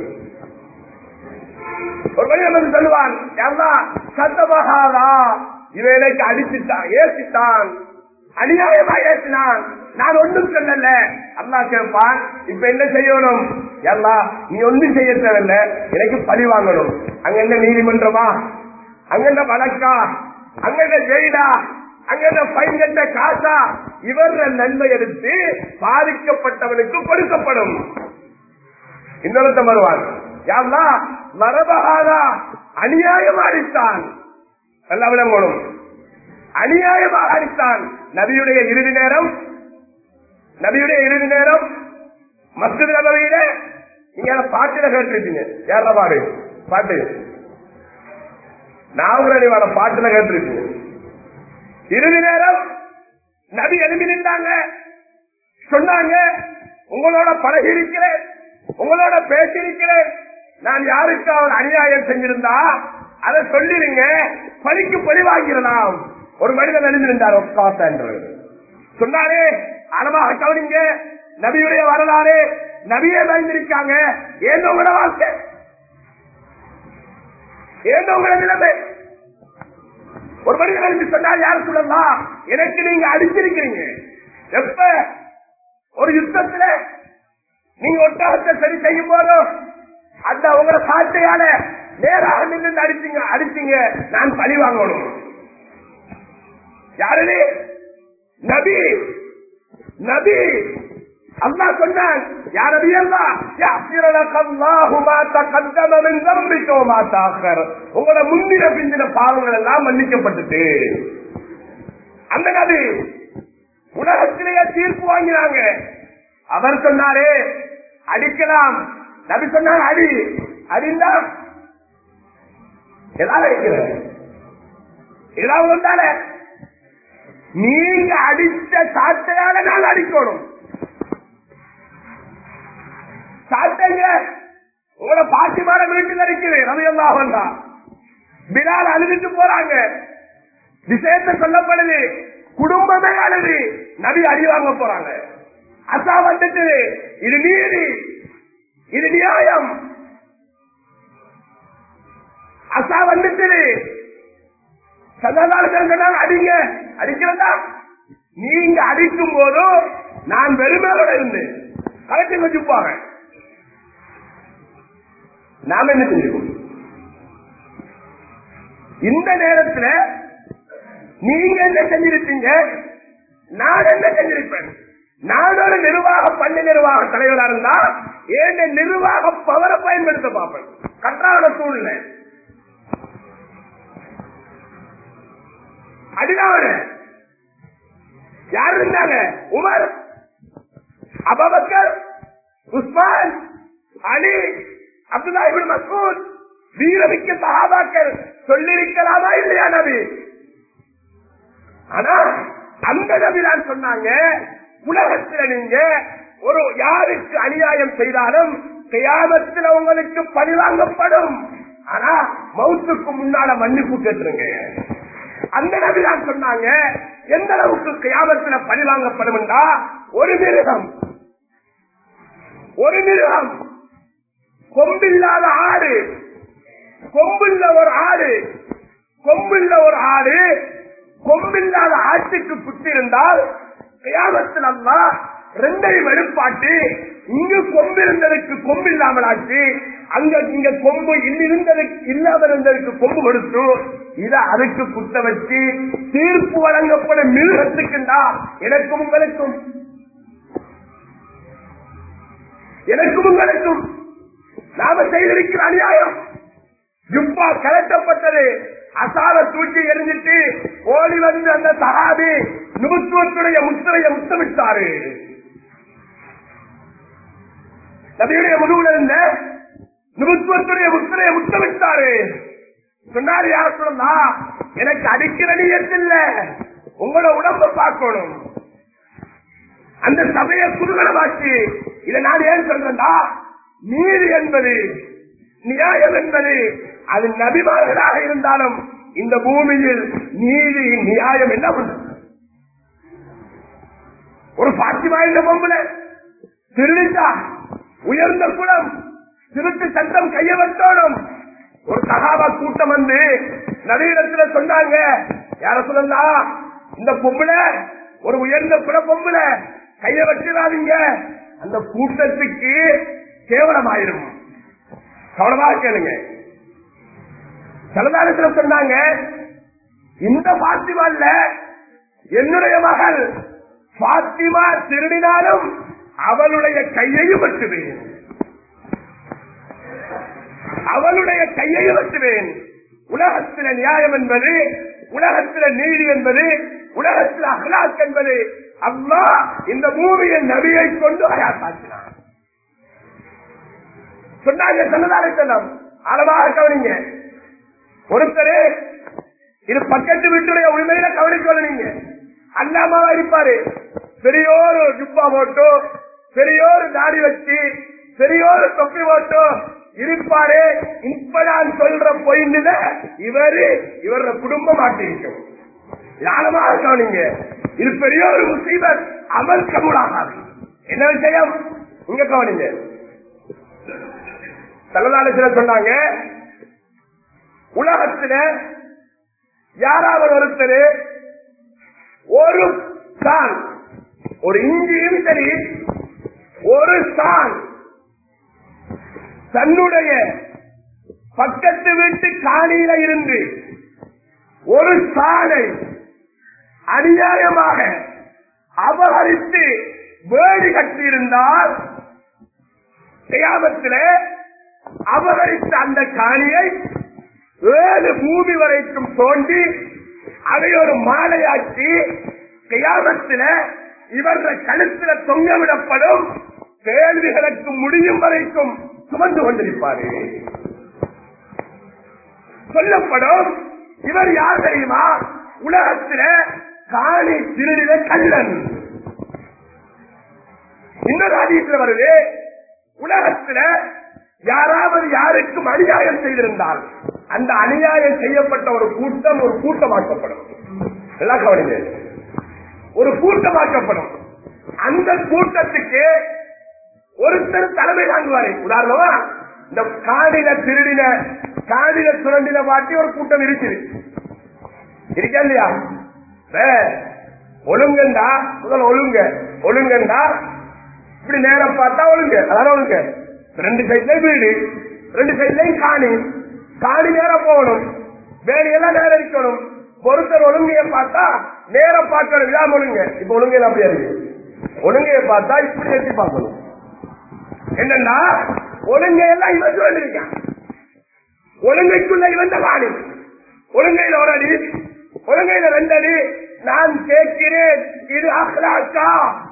ஒரு மனிதன் வந்து சொல்லுவான் யாரா சத்தமகாதா இவன் எனக்கு அடிச்சுட்டான் ஏசிட்டான் அநியாயமா ஏசினான் நான் ஒன்றும் சொல்லல அல்லா கேட்பான் இப்ப என்ன செய்யணும் எல்லா நீ ஒன்றும் செய்ய தேவையில்ல எனக்கு பழி வாங்கணும் அங்க என்ன நீதிமன்றமா அங்க என்ன வழக்கா அங்க என்ன ஜெயிலா அங்க என்ன பைன் கட்ட காசா இவர் நன்மை எடுத்து பாதிக்கப்பட்டவனுக்கு கொடுக்கப்படும் இன்னொருத்த வருவான் யாருலா மரபகாதா அநியாயம் அடித்தான் நல்லா விளங்கணும் அநியாயமாக அடித்தான் நபியுடைய இறுதி நேரம் நபியுடைய இறுதி நேரம் மஸ்ஜித் நபவியில நீங்க பாட்டுல கேட்டிருப்பீங்க யார பாடு பாட்டு நாகரடிவான பாட்டுல கேட்டிருப்பீங்க இறுதி நேரம் நபி எழுப்பி நின்றாங்க சொன்னாங்க உங்களோட பழகி இருக்கிறேன் உங்களோட பேசியிருக்கிறேன் நான் யாருக்காவது அநியாயம் செஞ்சிருந்தா அதை சொல்லிருங்க பழிக்கு பழி வாங்கிடலாம் ஒரு மனிதன் எழுந்திருந்தார் ஒக்காசா என்று சொன்னாரே அறமாக கவனிங்க நபியுடைய வரலாறு நபியே பயந்திருக்காங்க ஏதோ உங்களோட வாழ்க்கை ஏதோ உங்களோட நிலைமை ஒரு மனிதன் எழுதி சொன்னார் யார் சொல்லலாம் எனக்கு நீங்க அடிச்சிருக்கிறீங்க எப்ப ஒரு யுத்தத்துல நீங்க ஒட்டகத்தை சரி செய்யும் போதும் அந்த உங்களோட சாட்டையால நேராக நின்று அடிச்சீங்க அடிச்சீங்க நான் பழி வாங்கணும் யாரு நபி நபி அல்லா சொன்னான் யார் நபி அல்லா உங்களோட முன்னின பிந்தின பாவங்கள் எல்லாம் மன்னிக்கப்பட்டுட்டு அந்த நபி உலகத்திலேயே தீர்ப்பு வாங்கினாங்க அவர் சொன்னாரே அடிக்கலாம் நபி சொன்னார் அடி அடிந்தா ஏதாவது இருக்கிற ஏதாவது வந்தாலே நீங்க அடித்த சாட்டையால நான் அடிக்கணும் சாட்டைங்க உங்களோட பாட்டிமான வீட்டில் இருக்குது ரவி எல்லாம் வந்தா பிலால் அழுதுட்டு போறாங்க விஷயத்தை சொல்லப்படுது குடும்பமே அழுது நபி அடி வாங்க போறாங்க அசா வந்துட்டு இது நீதி இது நியாயம் அசா வந்துட்டு சொன்னாங்க அடிங்க அடிக்கிறதா நீங்க அடிக்கும் போதும் நான் வெறுமையோட இருந்தேன் கலட்டி வச்சுப்பாங்க நாம என்ன செஞ்சிருக்கோம் இந்த நேரத்துல நீங்க என்ன செஞ்சிருப்பீங்க நான் என்ன செஞ்சிருப்பேன் நான் ஒரு நிர்வாக பள்ளி நிர்வாக தலைவரா இருந்தா ஏன் நிர்வாக பவரை பயன்படுத்த பார்ப்பேன் கட்டான சூழ்நிலை அடிதாவன யார் இருந்தாங்க Umar Abu Bakr Usman Ali Abdullah ibn Masood வீரமிக்க சஹாபாக்கள் சொல்லிருக்கலாமா இல்லையா நபி ஆனா அந்த நபி தான் சொன்னாங்க உலகத்துல நீங்க ஒரு யாருக்கு அநியாயம் செய்தாலும் கியாமத்தில் உங்களுக்கு பழிவாங்கப்படும் ஆனா மவுத்துக்கு முன்னால மன்னிப்பு கேட்டுருங்க அந்த நபி தான் சொன்னாங்க எந்த அளவுக்கு கியாமத்துல பழிவாங்கப்படும் என்றா ஒரு மிருகம் ஒரு மிருகம் கொம்பில்லாத ஆடு கொம்புள்ள ஒரு ஆடு கொம்புள்ள ஒரு ஆடு கொம்பில்லாத ஆட்டுக்கு குத்திருந்தால் கியாமத்தில் அல்லா ரெண்டையும் வெளிப்பாட்டு இங்கு கொம்பு இருந்ததுக்கு கொம்பு இல்லாமல் ஆச்சு அங்க இங்க கொம்பு இருந்ததுக்கு இல்லாமல் இருந்ததுக்கு கொம்பு கொடுத்து இத அதுக்கு குத்த வச்சு தீர்ப்பு வழங்கப்படும் மிருகத்துக்குண்டா எனக்கும் உங்களுக்கும் எனக்கும் உங்களுக்கும் நாம செய்திருக்கிற அநியாயம் ஜுப்பா கலட்டப்பட்டது அசால தூக்கி எரிஞ்சிட்டு ஓடி வந்து அந்த சகாபி நுபத்துவத்துடைய முத்திரைய முத்தமிட்டாரு நபியுடைய முதுகுல இருந்த நுபத்துவத்துடைய முத்திரைய முத்தமிட்டாரு சொன்னாரு யார் சொல்லா எனக்கு அடிக்கிற நீயத்தில்ல உங்களோட உடம்ப பார்க்கணும் அந்த சபையை குதூகலமாக்கி இதை நான் ஏன் சொல்றேன்டா நீதி என்பது நியாயம் என்பது அது நபிமார்களாக இருந்தாலும் இந்த பூமியில் நீதி நியாயம் என்ன பண்றது ஒரு பாத்திமா இந்த பொம்புல திருடிட்டா உயர்ந்த குலம் திருட்டு சட்டம் கைய வச்சோடும் ஒரு சகாபா கூட்டம் வந்து நவீனத்துல சொன்னாங்க யார சொல்லலாம் இந்த பொம்புல ஒரு உயர்ந்த குல பொம்புல கைய வச்சிடாதீங்க அந்த கூட்டத்துக்கு கேவலமாயிரும் கவனமாக கேளுங்க சிலதாரத்துல சொன்னாங்க இந்த பாத்திமா இல்ல என்னுடைய மகள் பாத்திமா திருடினாலும் அவளுடைய கையையும் வெட்டுவேன் அவளுடைய கையையும் வெட்டுவேன் உலகத்தில நியாயம் என்பது உலகத்தில நீதி என்பது உலகத்தில் அகலாக் என்பது அம்மா இந்த பூமியை நபியை கொண்டு அயாத்தாக்கினார் சொன்னாங்க சொன்னதாக செல்லம் அளவாக கவனிங்க ஒருத்தர் இது பக்கத்து வீட்டுடைய உரிமையில கவனிக்கணும் நீங்க அல்லாமாவா இருப்பாரு பெரியோரு ஜுப்பா போட்டு பெரியோரு தாடி வச்சு பெரியோரு தொப்பி போட்டு இருப்பாரு இப்ப நான் சொல்ற பொய்ந்துல இவரு இவர குடும்பம் மாட்டிருக்கும் ஞானமாக கவனிங்க இது பெரிய ஒரு முசீபத் அமல் கமுலாகாது என்ன விஷயம் இங்க கவனிங்க தலதாலசில சொன்னாங்க உலகத்துல யாராவது ஒருத்தர் ஒரு சான் ஒரு இஞ்சியும் சரி ஒரு சான் தன்னுடைய பக்கத்து வீட்டு காணியில இருந்து ஒரு சாலை அநியாயமாக அபகரித்து வேடி கட்டியிருந்தால் கியாமத்தில அபகரித்த அந்த காணியை ஏழு பூமி வரைக்கும் தோண்டி அதை ஒரு மாலையாக்கி கியாமத்தில இவர்கள் கழுத்துல தொங்கவிடப்படும் கேள்விகளுக்கு முடியும் வரைக்கும் சுமந்து கொண்டிருப்பாரு சொல்லப்படும் இவர் யார் தெரியுமா உலகத்தில காணி திருடின கள்ளன் இன்னொரு அதிகத்தில் வருது உலகத்துல யாராவது யாருக்கும் அநியாயம் செய்திருந்தால் அந்த அநியாயம் செய்யப்பட்ட ஒரு கூட்டம் ஒரு கூட்டமாக்கப்படும் எல்லாம் கவனிங்க ஒரு கூட்டமாக்கப்படும் அந்த கூட்டத்துக்கு ஒருத்தர் தலைமை தாங்குவாரு உதாரணமா இந்த காடில திருடின காடில சுரண்டின பாட்டி ஒரு கூட்டம் இருக்குது இருக்கா இல்லையா வே, ஒழுங்கண்டா முதல்ல ஒழுங்க ஒழுங்கண்டா இப்படி நேரம் பார்த்தா ஒழுங்க அதான ஒழுங்க ரெண்டு சைட்லயும் வீடு ரெண்டு சைட்லயும் காணி காணி நேரம் போகணும் வேலையெல்லாம் நேரம் இருக்கணும் ஒருத்தர் ஒழுங்கைய பார்த்தா நேரம் பார்க்கணும் இதான் ஒழுங்க இப்ப ஒழுங்கையில அப்படியா இருக்கு ஒழுங்கைய பார்த்தா இப்படி எட்டி பார்க்கணும் என்னன்னா ஒழுங்கையெல்லாம் இவன் சொல்லிருக்கான் ஒழுங்கைக்குள்ள இவன் தான் காணி ஒழுங்கையில ஒரு அடி ஒழுங்கையில ரெண்டு அடி நான் கேட்கிறேன் இது அஹ்லாக்கா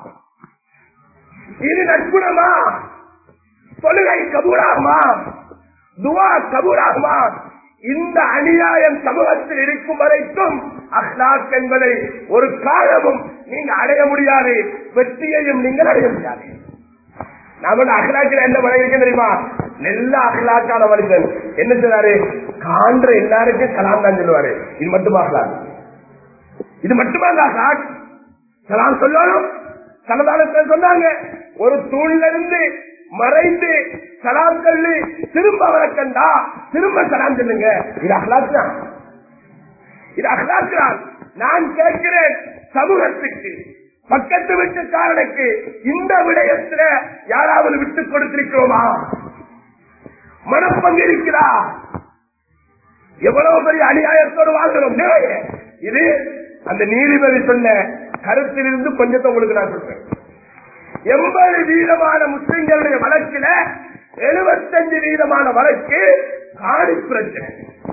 இது நற்குணமா தொழுகை கபூராகுமா துவா கபூராகுமா இந்த அநியாயம் சமூகத்தில் இருக்கும் வரைக்கும் அஹ்லாக் என்பதை ஒரு காலமும் நீங்க அடைய முடியாது வெற்றியையும் நீங்கள் அடைய முடியாது நம்மளோட அகலாக்கில் என்ன மனிதன் தெரியுமா நல்ல அகலாக்கான மனிதன் என்ன செய்வாரு காண்ற எல்லாருக்கும் கலாம் தான் சொல்லுவாரு இது மட்டுமா அகலாக் இது மட்டுமா அகலாக் கலாம் சொல்லணும் சலதானத்தில் சொன்னாங்க ஒரு தூண்ல இருந்து மறைந்து சலாம் சொல்லி திரும்ப அவரை கண்டா திரும்ப சலாம் சொல்லுங்க இது அகலாக் தான் இது அகலாக் தான் நான் கேட்கிறேன் சமூகத்துக்கு பக்கத்து வீட்டுக்காரனுக்கு இந்த விடயத்துல யாராவது விட்டு கொடுத்திருக்கிறோமா மனப்பங்கு இருக்கிறா எவ்வளவு பெரிய அநியாயத்தோடு வாழ்கிறோம் நிறைய. இது அந்த நீதிபதி சொன்ன கருத்திலிருந்து கொஞ்சத்தை உங்களுக்கு நான் சொல்றேன் எண்பது வீதமான முஸ்லிம்களுடைய வழக்கில எழுபத்தஞ்சு வீதமான வழக்கு காணி பிரச்சனை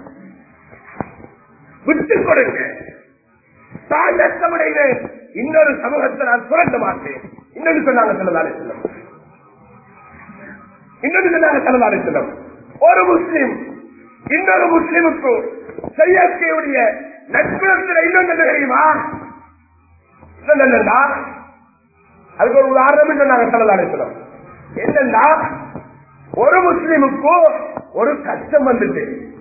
விட்டுக் கொடுங்க தான் நஷ்டமடைவேன் இன்னொரு சமூகத்தை நான் சுரண்ட மாட்டேன் இன்னொன்று சொன்னாங்க சொல்லதாலே செல்லம் இன்னொன்று சொன்னாங்க சொல்லதாலே செல்லம் ஒரு முஸ்லிம் இன்னொரு முஸ்லிமுக்கு செய்யக்கூடிய நட்புறத்தில் இன்னொன்று என்ன தெரியுமா இன்னொன்று என்னன்னா அதுக்கு ஒரு உதாரணம் சொன்னாங்க சொல்லதாலே செல்லம் என்னன்னா ஒரு முஸ்லிமுக்கு ஒரு கஷ்டம் வந்துட்டு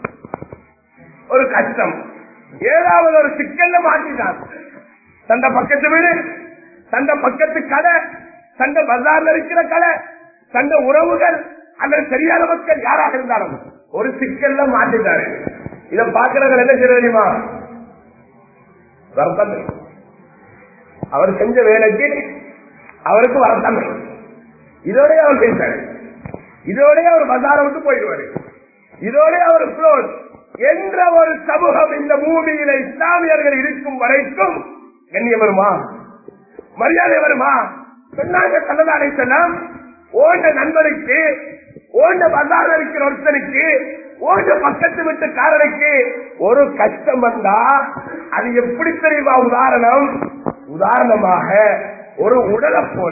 ஒரு கஷ்டம் ஏதாவது ஒரு சிக்கல்ல மாட்டிட்டான் தந்த பக்கத்து வீடு தந்த பக்கத்து கடை தந்த பஜார்ல இருக்கிற கடை தந்த உறவுகள் அல்லது சரியான மக்கள் யாராக இருந்தாலும் ஒரு சிக்கல்ல மாட்டிட்டாரு இத பாக்குறவங்க என்ன செய்ய தெரியுமா வருத்தம் இருக்கும். அவர் செஞ்ச வேலைக்கு அவருக்கு வருத்தம் இருக்கும். இதோடய அவர் பேசாரு இதோடய அவர் பஜாரை விட்டு போயிடுவாரு இதோடய அவர் close. என்ற ஒரு சமூகம் இந்த பூமியில இஸ்லாமியர்கள் இருக்கும் வரைக்கும் கண்ணியம் வருமா மரியாதை வருமா சொன்னாங்க சன்னதானை சொல்லாம் ஓண்ட நண்பனுக்கு ஓண்ட பசார் இருக்கிற ஒருத்தனுக்கு ஓண்ட பக்கத்து வீட்டுக்காரனுக்கு ஒரு கஷ்டம் வந்தா அது எப்படி தெரியுமா உதாரணம் உதாரணமாக ஒரு உடலை போல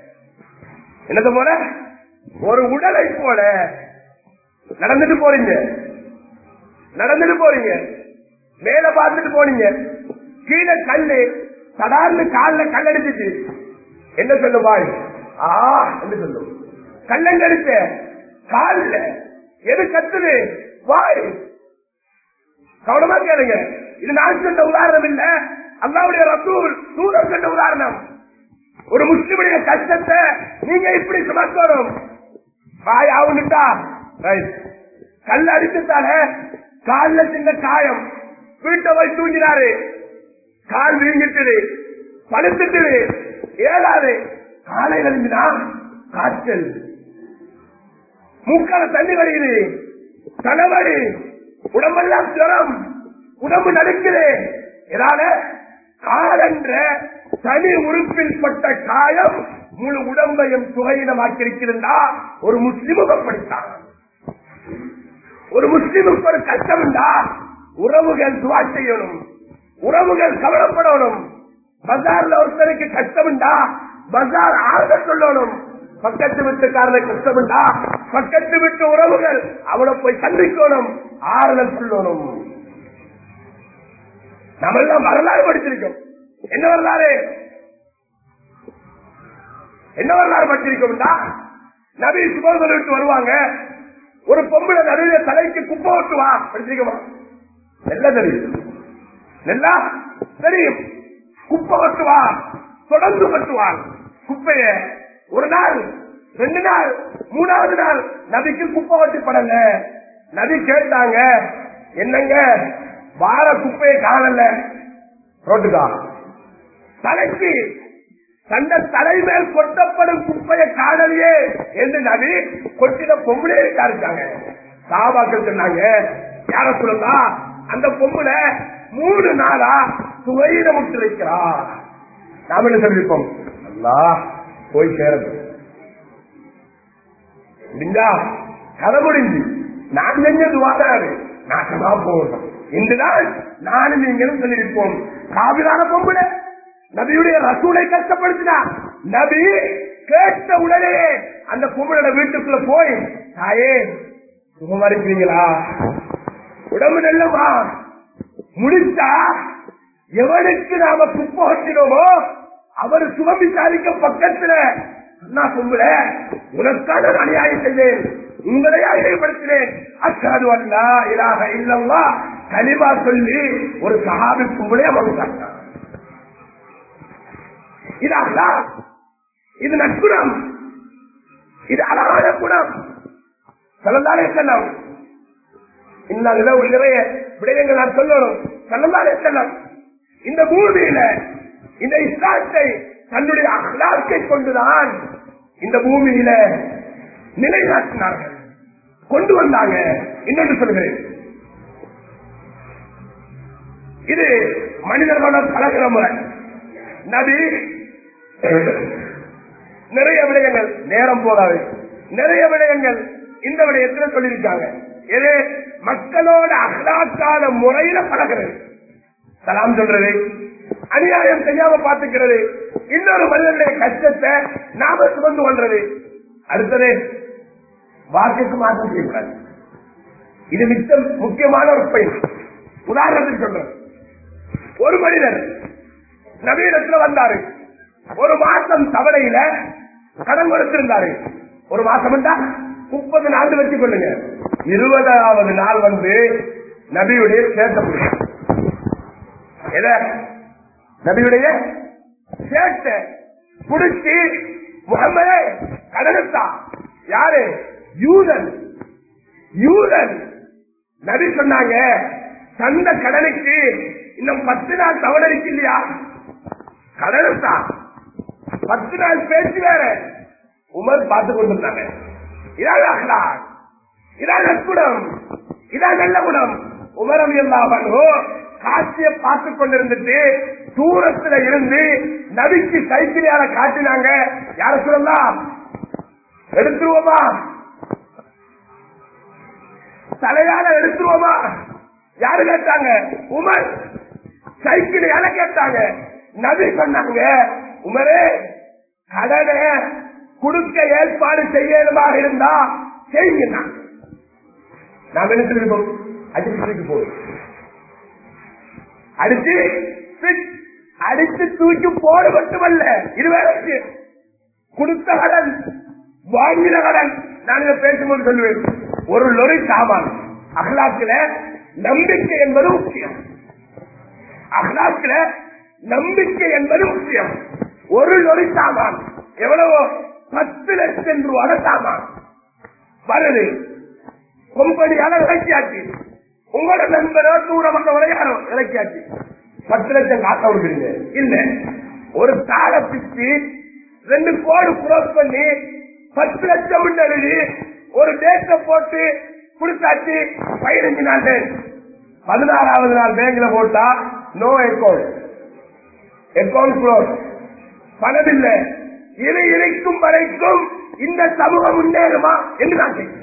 என்னது போல ஒரு உடலை போல நடந்துட்டு போறீங்க நடந்துட்டு போறீங்க மேல பார்த்துட்டு போனீங்க கீழே கல்லு சடார்னு கால்ல கல் அடிச்சிச்சு என்ன சொல்லும் பாய் ஆ என்று சொல்லும் கல்லங்க அடிச்ச கால்ல எது கத்துது வாய் கவனமா கேளுங்க இது நான் சொன்ன உதாரணம் இல்ல அல்லாவுடைய ரசூல் தூதர் சொன்ன உதாரணம் ஒரு முஸ்லிமுடைய கஷ்டத்தை நீங்க இப்படி சுமக்கணும் வாய் ஆவுனுட்டா ரைட் கல் அடிச்சுட்டால கால்ல சின்ன காயம் வீட்டை போய் தூங்கினாரு கால் வீங்கிட்டுது படுத்துட்டுது ஏழாது காலை எழுந்தினா காய்ச்சல் மூக்கால தண்ணி வருகிறது தலைவலி உடம்பெல்லாம் ஜுரம் உடம்பு நடுக்குது இதனால காலென்ற தனி உறுப்பில் பட்ட காயம் முழு உடம்பையும் சுகையினமாக்கியிருக்கிறதா ஒரு முஸ்லிமும் அப்படித்தான் ஒரு முஸ்லிமுக்கு ஒரு கஷ்டம் உண்டா உறவுகள் துவா செய்யணும் உறவுகள் கவலைப்படணும் பஜார்ல ஒருத்தருக்கு கஷ்டம் உண்டா பஜார் ஆக சொல்லணும் பக்கத்து வீட்டுக்காரனுக்கு கஷ்டம் உண்டா பக்கத்து வீட்டு உறவுகள் அவளை போய் சந்திக்கணும் ஆறுதல் சொல்லணும் நம்ம எல்லாம் வரலாறு படிச்சிருக்கோம் என்ன வரலாறு என்ன வரலாறு படிச்சிருக்கோம்டா நபி சுபோதல் விட்டு வருவாங்க ஒரு பொம்பளை நடுவில் தலைக்கு குப்பை ஓட்டுவா படிச்சிருக்கோமா நல்லா தெரியும் நல்லா தெரியும் குப்பை வெட்டுவா தொடர்ந்து வெட்டுவான் குப்பைய ஒரு நாள் ரெண்டு நாள் மூணாவது நாள் நபிக்கு குப்பை வெட்டி படல நபி கேட்டாங்க என்னங்க வார குப்பையை காணல ரோட்டுக்கா தலைக்கு தந்த தலைமேல் கொட்டப்படும் குப்பையை காணலையே என்று நபி கொட்டின பொம்பளே விசாரிச்சாங்க சாபாக்கள் சொன்னாங்க யார சொல்லுங்க அந்த பொம்பளை மூணு நாளா சுவையில முட்டு வைக்கிறா நாம என்ன சொல்லிருப்போம் அல்லா போய் சேரது முடிஞ்சா கதை முடிஞ்சு நான் செஞ்சது வாடாது நாசமா போகணும் இன்றுதான் நானும் நீங்களும் சொல்லியிருப்போம் காவிரான பொம்பளை நபியுடைய ரசூலை கஷ்டப்படுத்தினா நபி கேட்ட உடனே அந்த பொம்பளோட வீட்டுக்குள்ள போய் தாயே சுகமா இருக்கிறீங்களா உடம்பு நல்லமா முடிச்சா எவனுக்கு நாம துப்பு வச்சினோமோ அவர் சுகம் விசாரிக்க பக்கத்துல அண்ணா பொம்பள உனக்கான நான் அநியாயம் செய்தேன் உங்களை அநியாயப்படுத்தினேன் அச்சாது அல்லா இலாக இல்லவா கனிமா சொல்லி ஒரு சகாபி பொம்பளைய மறுத்தாங்க இது அல்லா இது நற்குணம் இது அழகான குணம் சொல்லலாலே செல்லம் இன்னும் நிறைய விடயங்கள் நான் சொல்லணும் சொல்லலாலே செல்லம் இந்த பூமியில இந்த இஸ்லாத்தை தன்னுடைய அகலாக்கை கொண்டுதான் இந்த பூமியில நிலைநாட்டினார்கள் கொண்டு வந்தாங்க இன்னொன்று சொல்கிறேன் இது மனிதர்களோட பழகிற முறை நபி நிறைய விடயங்கள் நேரம் போதாது நிறைய விடயங்கள் இந்த விடயத்தில் சொல்லியிருக்காங்க எது மக்களோட அகலாக்கான முறையில பழகிறது சலாம் சொல்றது அநியாயம் செய்யாம பார்த்துக்கிறது இன்னொரு மனிதனுடைய கஷ்டத்தை நாம சுமந்து கொள்றது அடுத்தது வாக்குக்கு மாற்றம் செய்யக்கூடாது இது மிச்சம் முக்கியமான ஒரு பயன் உதாரணத்துக்கு சொல்றேன் ஒரு மனிதர் நவீனத்துல வந்தாரு ஒரு மாசம் தவணையில கடன் கொடுத்திருந்தாரு ஒரு மாசம் முப்பது நாள் வச்சுக் கொள்ளுங்க இருபதாவது நாள் வந்து நபியுடைய சேர்த்த முடியும் எத நபியுடைய சேட்ட குடிச்சு முகமது கடனத்தா யாரு யூதன் யூதன் நபி சொன்னாங்க தந்த கடனுக்கு இன்னும் பத்து நாள் தவணை இருக்கு இல்லையா கடனத்தா பத்து நாள் பேச்சு வேற உமர் பார்த்து கொண்டிருந்தாங்க இதான் அஹ்லாக் இதான் நற்குணம் இதான் நல்ல குணம் உமரம் எல்லாவனோ காட்சியை பார்த்து கொண்டிருந்துட்டு தூரத்துல இருந்து நபிக்கு சைக்கிளியால காட்டினாங்க யார சொல்லலாம் எடுத்துருவோமா தலையால எடுத்துருவோமா யாரு கேட்டாங்க உமர் சைக்கிளையால கேட்டாங்க நபி சொன்னாங்க உமரே கடனை கொடுக்க ஏற்பாடு செய்யணுமாக இருந்தா செய்யுங்க நாம் என்ன சொல்லிருக்கோம் அடிச்சு போதும் அடிச்சு அடிச்சு தூக்கி போட மட்டுமல்ல இது வேற விஷயம் கொடுத்த கடன் வாங்கின கடன் நான் இதை பேசும்போது சொல்லுவேன் ஒரு லொரி சாமான் அகலாக்கில நம்பிக்கை என்பது முக்கியம் அகலாக்கில நம்பிக்கை என்பது முக்கியம் ஒரு லொரி சாமான் எவ்வளவோ பத்து லட்சம் ரூபாய் சாமான் வருது கொம்பனியால இறக்கியாச்சு உங்களோட நண்பரோ தூரமாக யாரோ இறக்கியாச்சு பத்து லட்சம் காசு கொடுக்குறீங்க இல்ல ஒரு தாளை பிச்சு ரெண்டு கோடு குரோஸ் பண்ணி பத்து லட்சம் எழுதி ஒரு டேட்டை போட்டு கொடுத்தாச்சு பதினஞ்சு நாள் பதினாறாவது நாள் பேங்க்ல போட்டா நோ அக்கௌண்ட் அக்கௌண்ட் க்ளோஸ் பணம் இல்லை இது இருக்கும் வரைக்கும் இந்த சமூகம் முன்னேறுமா என்று நான் கேட்கிறேன்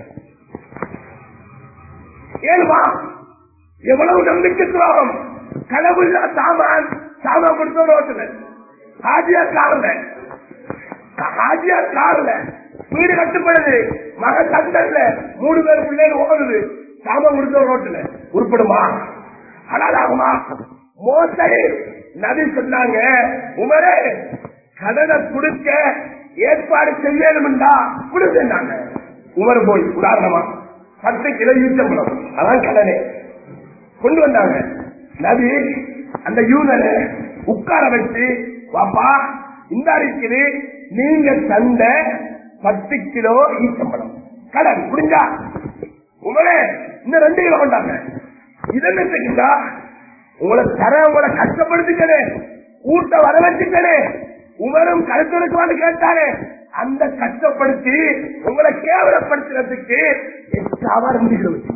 ஏழுமா எவ்வளவு நம்பிக்கை துரோகம் கடவுள் சாமான் சாமான் கொடுத்த ரோட்டுல ஹாஜியா கார்ல ஹாஜியா கார்ல வீடு கட்டுப்படுது மக தண்டல்ல மூணு பேர் பிள்ளைகள் ஓடுது சாமான் கொடுத்த ரோட்டுல உருப்படுமா ஹலாலாகுமா மோசடி நபி சொன்னாங்க உமரே கடனை கொடுக்க ஏற்பாடு செய்யணும்டா கொடுத்தாங்க உமர் போய் உதாரணமா பத்து கிலோ யூத்தம்பளம் அதான் கடனே கொண்டு வந்தாங்க நபி அந்த யூதனை உட்கார வச்சு வாப்பா இந்த இருக்குது நீங்க தந்த பத்து கிலோ ஈச்சம்பளம் கடன் புரிஞ்சா உமரே இன்னும் ரெண்டு கிலோ கொண்டாங்க இதென்ன செய்யுங்களா உங்களை தர உங்களை கஷ்டப்படுத்திட்டனே கூட்ட வர வச்சுட்டனே உமரும் கருத்துருக்குவான்னு கேட்டாரு அந்த கஷ்டப்படுத்தி உங்களை கேவலப்படுத்துறதுக்கு எக்ஸ்ட்ராவா ரெண்டு வச்சு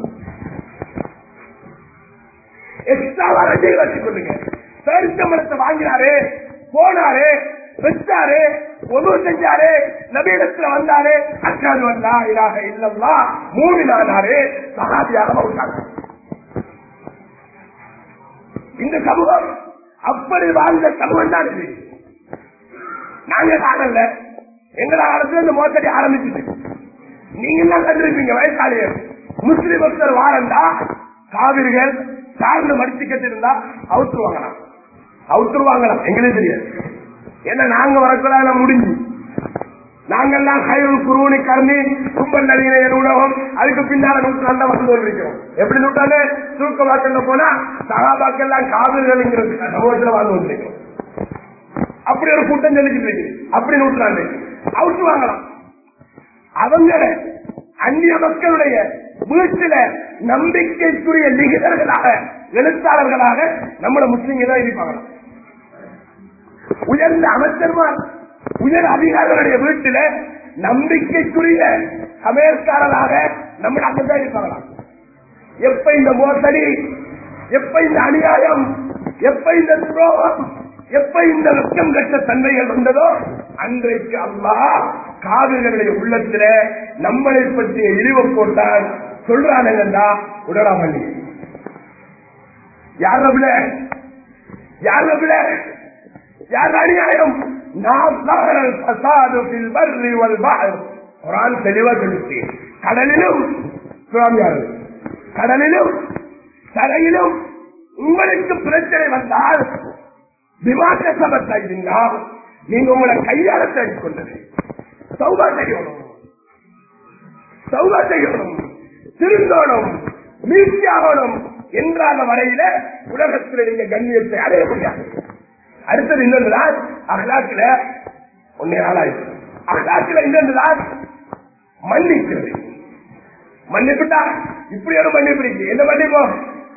எக்ஸ்ட்ராவா ரெண்டு வச்சுக்கொள்ளுங்க பேரிச்சம்பளத்தை வாங்கினாரு போனாரு வச்சாரு ஒது செஞ்சாரு நபீடத்துல வந்தாரு அச்சாது வந்தா இதாக இல்லம்மா மூணு நானாரு சகாதியாக விட்டாங்க இந்த சமூகம் அப்படி வாழ்ந்த சமூகம் தான் இது நாங்க காணல எங்கட காலத்துல இந்த மோசடி ஆரம்பிச்சுட்டு நீங்க எல்லாம் கண்டிருப்பீங்க வயசாளியர் முஸ்லிம் ஒருத்தர் வாரண்டா காவிரிகள் சார்ந்து மடிச்சு கட்டிருந்தா அவுத்துருவாங்களாம் அவுத்துருவாங்களாம் எங்களே தெரியாது ஏன்னா நாங்க வரக்கூடாது முடிஞ்சு நாங்கெல்லாம் கையில் குருவனை கருணி கும்பல் நடிகர் உணவம் அதுக்கு பின்னால நூற்றாண்ட வந்து கொண்டிருக்கிறோம் எப்படி நூற்றாண்டு தூக்கமாக்கல்ல போனா சகாபாக்கெல்லாம் காவிரிகள்ங்கிறது சமூகத்துல வாழ்ந்து கொண்டிருக்கிறோம் அப்படி ஒரு கூட்டம் சொல்லிக்கிட்டு இருக்குது அப்படி நூற்றாண்டு அவுட்டு வாங்கலாம் அவங்க அந்நிய மக்களுடைய வீட்டில நம்பிக்கைக்குரிய லிகிதர்களாக எழுத்தாளர்களாக நம்மள முஸ்லீம்க தான் இருப்பாங்களாம் உயர்ந்த அமைச்சர்மார் உயர் அதிகாரிகளுடைய வீட்டில நம்பிக்கைக்குரிய சமையற்காரராக நம்ம அங்கதான் இருப்பாங்களாம் எப்ப இந்த மோசடி எப்ப இந்த அநியாயம் எப்ப இந்த துரோகம் எப்ப இந்த வெக்கம் கட்ட தன்மைகள் வந்ததோ அன்றைக்கு அல்லா காவிர்களுடைய உள்ளத்துல நம்மளை பற்றிய இழிவு போட்டால் சொல்றானுங்கண்டா உடலாமல்லி யார் ரபில யார் ரபில யார் அநியாயம் நாம் குரான் தெளிவா சொல்லிச்சு கடலிலும் சுவாமியார் கடலிலும் தரையிலும் உங்களுக்கு பிரச்சனை வந்தால் விவாத சபத்தை இருந்தால் நீங்க உங்களை கையால தேடிக்கொண்டது சௌகா செய்யணும் சௌகா செய்யணும் திருந்தோணும் மீட்சியாகணும் என்றாத வரையில உலகத்தில் நீங்க கண்ணியத்தை அடைய முடியாது அடுத்தது இன்னொன்றுதான் அகலாக்கில ஒன்னே நாளாயிரம் அகலாக்கில இன்னொன்றுதான் மன்னிக்கிறது மன்னிப்புட்டா இப்படி ஒரு மன்னிப்பு இருக்கு என்ன மன்னிப்போம்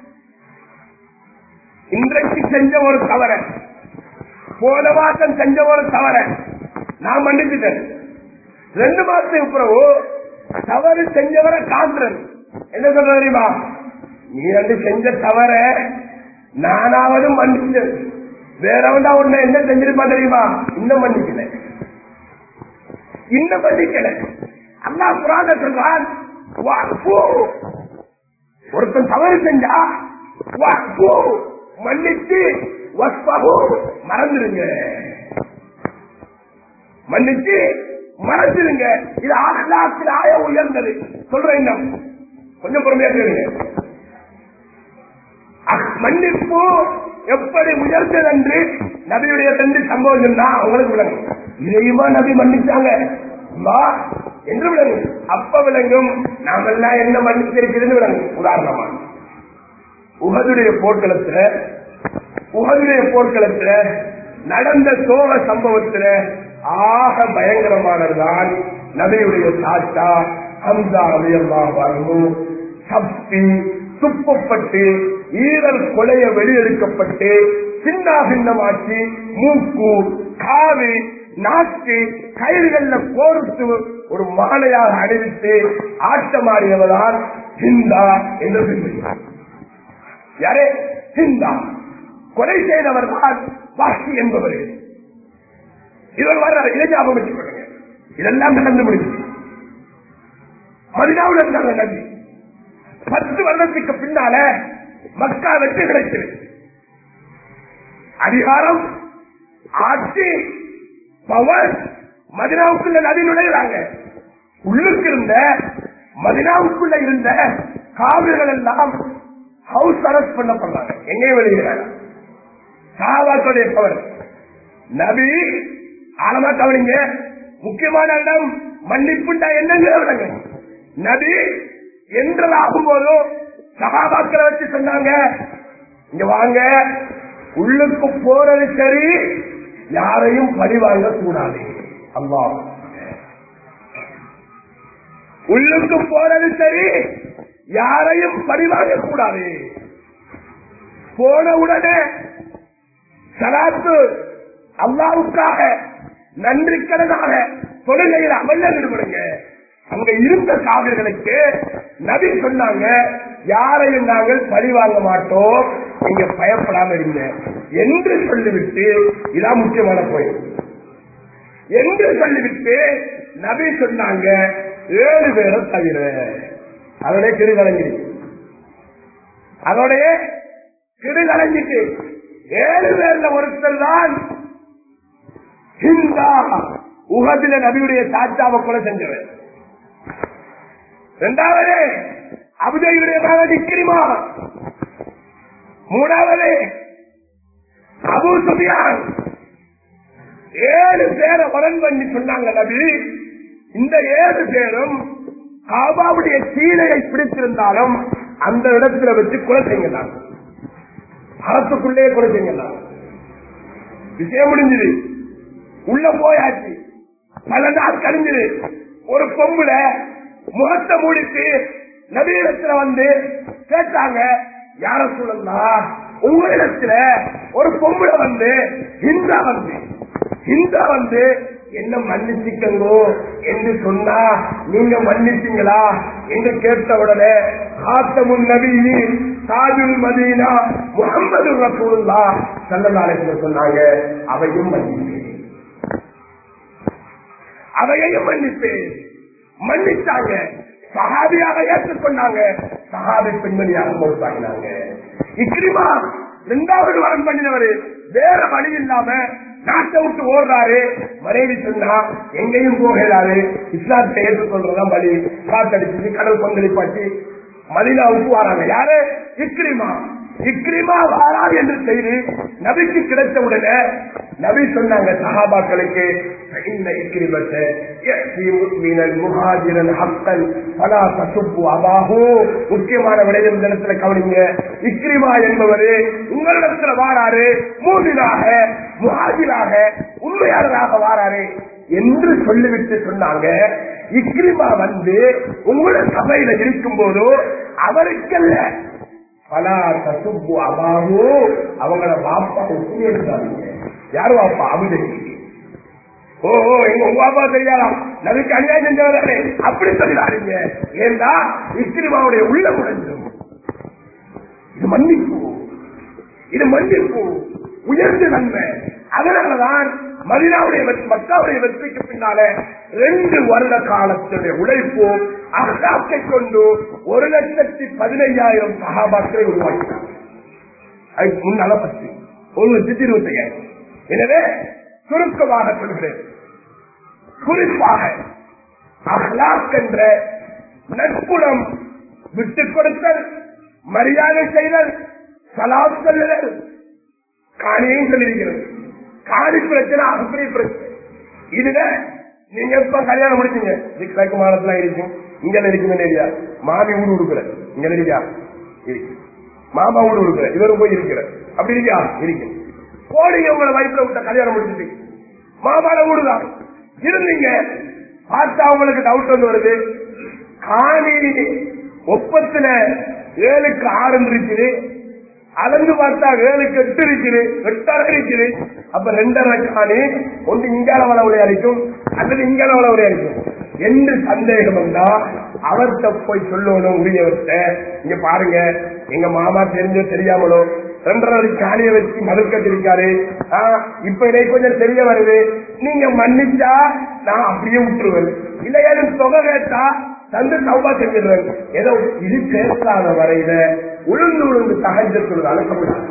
இன்றைக்கு செஞ்ச ஒரு தவற போன மாசம் செஞ்ச ஒரு தவற நான் மன்னிச்சுட்டேன் ரெண்டு மாசத்துக்கு பிறகு தவறு செஞ்சவரை காண்றேன் என்ன சொல்ற தெரியுமா நீ வந்து செஞ்ச தவற நானாவது மன்னிச்சேன் வேறவன்டா உன்னை என்ன செஞ்சிருப்பா தெரியுமா இன்னும் மன்னிக்கல இன்னும் மன்னிக்கல அல்லா புராண சொல்றான் வஃபு. ஒருத்தன் தவறு செஞ்சா வஃபு. மன்னிச்சு வஸ்பகு மறந்துருங்க மன்னிச்சு மறந்துருங்க இது ஆகலாத்தில் ஆய உயர்ந்தது சொல்றேன் இன்னும் கொஞ்சம் பொறுமையா கேளுங்க அஹ், மன்னிப்பு எப்படி உயர்ந்தது என்று நபியுடைய ரெண்டு சம்பவம் சொன்னா அவங்களுக்கு விளங்கும் இதையுமா நபி மன்னிச்சாங்க அம்மா, என்று விளங்கும் அப்ப விளங்கும் நாமெல்லாம் என்ன மன்னிச்சிருக்கிறது விளங்கும் உதாரணமா உகதுடைய போர்க்களத்துல உகதுடைய போர்க்களத்துல நடந்த சோக சம்பவத்துல ஆக பயங்கரமானதுதான் நபியுடைய சாட்டா ஹம்சா அலியல்லா வரணும் சப்தி துப்பப்பட்டு ஈரல் கொலைய வெளியெடுக்கப்பட்டு சின்ன பின்னமாக்கி மூக்கு காது நாக்கு கயிறுகள்ல கோர்த்து ஒரு மாலையாக அணிவித்து ஆட்டமாடியவதான் ஹிந்தா என்று சொல்லுகிறார் யாரே ஹிந்தா கொலை செய்தவர் தான் வாசி என்பவர்கள் இவர் வர்றாரு இதை ஞாபகம் வச்சுக் கொள்ளுங்க இதெல்லாம் நடந்து முடிஞ்சு மதினாவில் இருந்தாங்க நபி பத்து வருடத்துக்கு பின்னால மக்கா வெற்றி கிடைச்சது அதிகாரம் ஆட்சி பவர் மதினாவுக்குள்ள நதி நுழைகிறாங்க உள்ளுக்கு இருந்த மதினாவுக்குள்ள இருந்த காவிரிகள் எல்லாம் ஹவுஸ் அரெஸ்ட் பண்ணப்படுறாங்க எங்கே வெளியிடுறாங்க சாவாக்களுடைய பவர் நபி ஆழமா கவனிங்க முக்கியமான இடம் மன்னிப்புண்டா என்னங்கிற விடங்க நபி என்றதாகும் போதும் சகாபாக்களை வச்சு சொன்னாங்க இங்க வாங்க உள்ளுக்கு போறது சரி யாரையும் பழி வாங்க கூடாது அல்லா உள்ளுக்கு போறது சரி யாரையும் பழி வாங்க கூடாது போன உடனே சலாத்து அல்லாவுக்காக நன்றி கடனாக தொழுகையில் அமல்ல ஈடுபடுங்க அங்க இருந்த காவிர்களுக்கு நபி சொன்னாங்க யாரையும் நாங்கள் பழி வாங்க மாட்டோம் நீங்க பயப்படாம இருங்க என்று சொல்லிவிட்டு இதான் முக்கியமான போய் என்று சொல்லிவிட்டு நபி சொன்னாங்க ஏழு பேரை தவிர அதோட கிருகலங்கிடுச்சு அதோடைய கிருகலங்கிட்டு ஏழு பேர்ல ஒருத்தர் தான் ஹிந்தா உகதில நபியுடைய சாச்சாவை கொலை செஞ்சவர் இரண்டாவது அபுதையுடைய மகன் இக்கிரிமா மூணாவது அபு சுபியான் ஏழு பேரை வடன் பண்ணி சொன்னாங்க நபி இந்த ஏழு பேரும் காபாவுடைய சீலையை பிடித்திருந்தாலும் அந்த இடத்துல வச்சு கொலை செய்யலாம் அரசுக்குள்ளே கொலை செய்யலாம் விஷயம் முடிஞ்சது உள்ள போயாச்சு பல நாள் கழிஞ்சது ஒரு பொம்புல முகத்தை மூடிட்டு நவீனத்துல வந்து கேட்டாங்க யார சொல்லலாம் உங்களிடத்துல ஒரு பொம்புல வந்து ஹிந்தா வந்து ஹிந்தா வந்து என்ன மன்னிச்சுக்கங்கோ என்று சொன்னா நீங்க மன்னிச்சீங்களா என்று கேட்ட உடனே காத்தமுன் நபி தாஜுல் மதீனா முகமது ரசூல்லா சல்லல்லாஹு சொன்னாங்க அவையும் மன்னிப்பேன் அவையையும் மன்னிப்பேன் மன்னிச்சாங்க சகாபியாக ஏற்றுக்கொண்டாங்க சகாபி பெண்மணியாக மறுத்தாங்கினாங்க இக்ரிமா இரண்டாவது வரம் பண்ணினவரு வேற வழி இல்லாம நாட்டை விட்டு ஓடுறாரு மனைவி சொன்னா எங்கேயும் போகிறாரு இஸ்லாத்தை ஏற்றுக்கொள்றதான் வழி காத்தடிச்சு கடல் பங்களிப்பாச்சு மதினாவுக்கு வராங்க யாரு இக்ரிமா இக்ரிமா வாரா என்று செய்தி நபிக்கு கிடைத்த உடனே நபி சொன்னாங்க சஹாபாக்களுக்கு فإن إكرمة يأتي مؤمنا مهاجرا حقا فلا تسبوا أباه முக்கியமான விடயம் இந்த இடத்துல கவனிங்க இக்ரிமா என்பவரு உங்களிடத்துல வாராரு மூதினாக முஹாஜிராக உண்மையாளராக வாராரு என்று சொல்லிவிட்டு சொன்னாங்க இக்ரிமா வந்து உங்களோட சபையில இருக்கும் போதோ அவருக்கல்ல பலா தசுப்பு அபாவோ அவங்கள வாப்பா ஒப்புமே இருந்தாங்க யாரு வாப்பா அபிஜய் ஓ ஓ, எங்க உங்க அப்பா தெரியாதாம் நபிக்கு அநியாயம் செஞ்சவரே அப்படி சொல்லிடாதீங்க ஏண்டா இஸ்ரிமாவுடைய உள்ள குறைஞ்சிடும் இது மன்னிப்பு இது மன்னிப்பு உயர்ந்த நன்மை அதனாலதான் மதினாவுடைய வெற்றி- மக்காவுடைய வெற்றிக்கு பின்னால ரெண்டு வருட காலத்துடைய உழைப்பு அகலாக்கை கொண்டு ஒரு லட்சத்தி பதினையாயிரம் சகாபாக்களை உருவாக்கினார் அதுக்கு முன்னால பத்து ஒரு லட்சத்தி இருபத்தி ஐயாயிரம் எனவே சுருக்கமாக சொல்கிறேன் குறிப்பாக அஹ்லாக் என்ற நட்புணம் விட்டுக் கொடுத்தல் மரியாதை செய்தல் சலாம் சொல்லுதல் காணியும் சொல்லியிருக்கிறது காணி பிரச்சனை அகப்பிரிய பிரச்சனை இதுல நீங்க இப்ப கல்யாணம் முடிச்சீங்க கிழக்கு மாநிலத்துல இருக்கும் இங்க இருக்குமே இல்லையா மாமி ஊடு கொடுக்குற இங்க இருக்கா இருக்கு மாமா ஊடு கொடுக்குற இவரும் போய் இருக்கிற அப்படி இருக்கா இருக்கு போடுங்க உங்களை வயிற்றுல விட்ட கல்யாணம் முடிச்சுட்டு மாமாட ஊடுதான் இருந்தீங்க பார்த்தா உங்களுக்கு டவுட் வந்து வருது காணி ஒப்பத்துல ஏழுக்கு ஆறு இருக்குது அளந்து பார்த்தா ஏழுக்கு எட்டு இருக்குது எட்டரை இருக்குது அப்ப ரெண்டரை காணி ஒன்று இங்கால வளவுளை அடிக்கும் அல்லது இங்கால வளவுளை அடிக்கும் என்று சந்தேகம் வந்தா அவர்கிட்ட போய் சொல்லணும் உரியவர்கிட்ட இங்க பாருங்க எங்க மாமா தெரிஞ்சோ தெரியாமலோ ரெண்டரை அடி காணிய வச்சு மதில் கட்டிருக்காரு ஆஹ், இப்ப இதை கொஞ்சம் தெரிய வருது நீங்க மன்னிச்சா நான் அப்படியே விட்டுருவேன் இல்லையா எனக்கு தொகை கேட்டா தந்து சௌபா செஞ்சிடுவேன் ஏதோ இது பேசாத வரையில உளுந்து உளுந்து தகஞ்சத்துள்ள அனுப்பக்கூடாது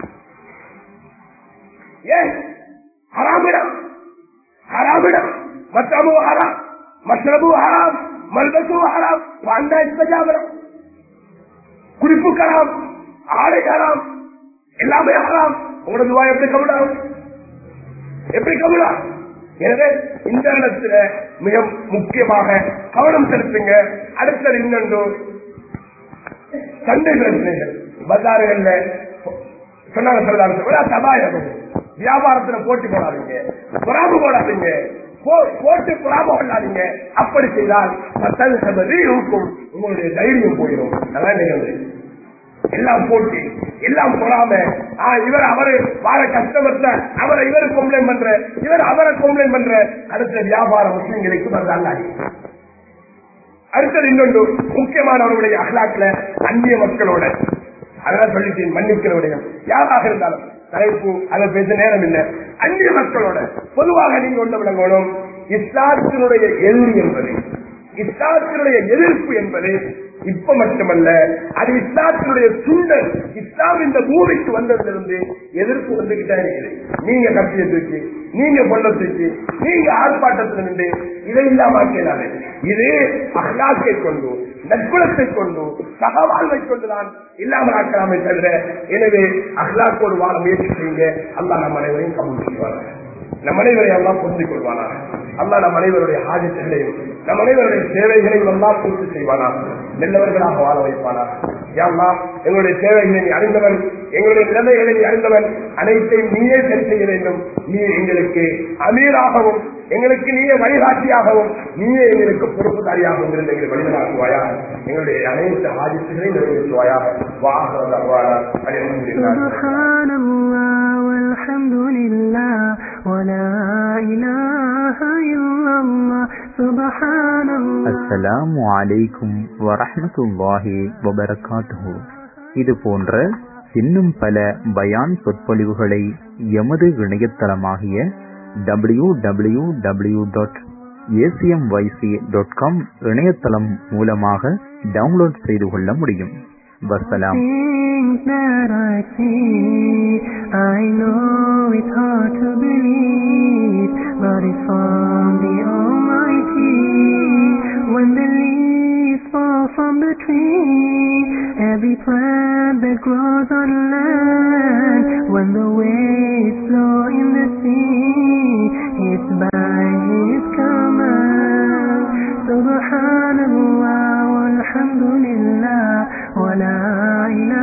ஏன் ஹராமிடம் ஹராமிடம் மத்தமு ஹராம் மஸ்ரபு ஹராம் மல்பசு ஹராம் பாண்டா இஸ்பஜாபரம் குறிப்பு கராம் ஆடை ஹராம் எல்லாமே ஹராம் உங்களோட துவா எப்படி கவிடாகும் எப்படி கவிடா எனவே இந்த இடத்துல மிக முக்கியமாக கவனம் செலுத்துங்க அடுத்தது இன்னொன்று சண்டை பிரச்சனைகள் பஜாறுகள்ல சொன்னாங்க சொல்லலாம் சபாயகம் வியாபாரத்துல போட்டி போடாதீங்க பொறாம போடாதீங்க போ- போட்டு பொறாம கொள்ளாதீங்க அப்படி செய்தால் பத்தது சபதி இருக்கும் உங்களுடைய தைரியம் போயிடும் அதான் நிகழ்வு எல்லாம் போட்டி எல்லாம் பொறாம ஆ, இவர் அவரு வார கஷ்டப்பட்ட அவரை இவர் கம்ப்ளைண்ட் பண்ற இவர் அவரை கம்ப்ளைண்ட் பண்ற அடுத்த வியாபார முஸ்லிம்களுக்கு வந்தாங்க அடுத்தது இன்னொன்று முக்கியமானவருடைய அகலாக்குல அந்நிய மக்களோட அதெல்லாம் சொல்லிட்டேன் மன்னிக்கிறவுடைய யாராக இருந்தாலும் தலைப்பு அதை பேச நேரம் இல்லை அந்நிய மக்களோட பொதுவாக நீங்க கொண்டு விளங்கணும் இஸ்லாத்தினுடைய எதிரி என்பது இஸ்லாத்தினுடைய எதிர்ப்பு என்பது இப்ப மட்டுமல்ல அது இஸ்லாத்தினுடைய சுண்டல் இஸ்லாம் இந்த பூமிக்கு வந்ததிலிருந்து எதிர்ப்பு வந்துகிட்டே இருக்குது நீங்க கட்டிய தூக்கி நீங்க பொண்ணை தூக்கி நீங்க ஆர்ப்பாட்டத்தில் நின்று இதை இல்லாம ஆக்கினாரு இது அகலாக்கை கொண்டு நற்குலத்தை கொண்டு சகவாழ்வை கொண்டுதான் இல்லாமல் ஆக்கலாமே தவிர எனவே அகலாக்கோடு வாழ முயற்சி செய்யுங்க அல்லா நம் அனைவரையும் கபூல் செய்வாங்க நம் அனைவரை எல்லாம் புரிந்து கொள்வானா அல்லா நம் அனைவருடைய ஆதித்தங்களையும் நம் அனைவருடைய சேவைகளையும் எல்லாம் பூர்த்தி செய்வானா நல்லவர்களாக வாழ வைப்பானா யாழ்லா எங்களுடைய தேவைகளை நீ அறிந்தவன் எங்களுடைய நிலைமைகளை நீ அறிந்தவன் அனைத்தையும் நீயே சரி செய்ய வேண்டும் நீ எங்களுக்கு அமீராகவும் எங்களுக்கு நீயே வழிகாட்டியாகவும் நீயே எங்களுக்கு பொறுப்புதாரியாகவும் இருந்து எங்களை வழிநடாக்குவாயா எங்களுடைய அனைத்து ஆதித்துகளையும் நிறைவேற்றுவாயா வாக سبحان الله والحمد لله ولا إله إلا الله سبحان الله அஸ்ஸலாமு அலைக்கும் வரஹ்மத்துல்லாஹி வபரகாத்துஹு இது போன்ற இன்னும் பல பயான் சொற்பொழிவுகளை எமது இணையதளமாகிய W W W dot ACMYC dot com இணையதளம் மூலமாக டவுன்லோட் செய்து கொள்ள முடியும் வசலாம் Things that I see, I know it's hard to believe, but it's from the Almighty. When the leaves fall from the tree, every plant that grows on land, when the waves flow in the sea, it's by His command. Subhanallah walhamdulillah wa la ilaha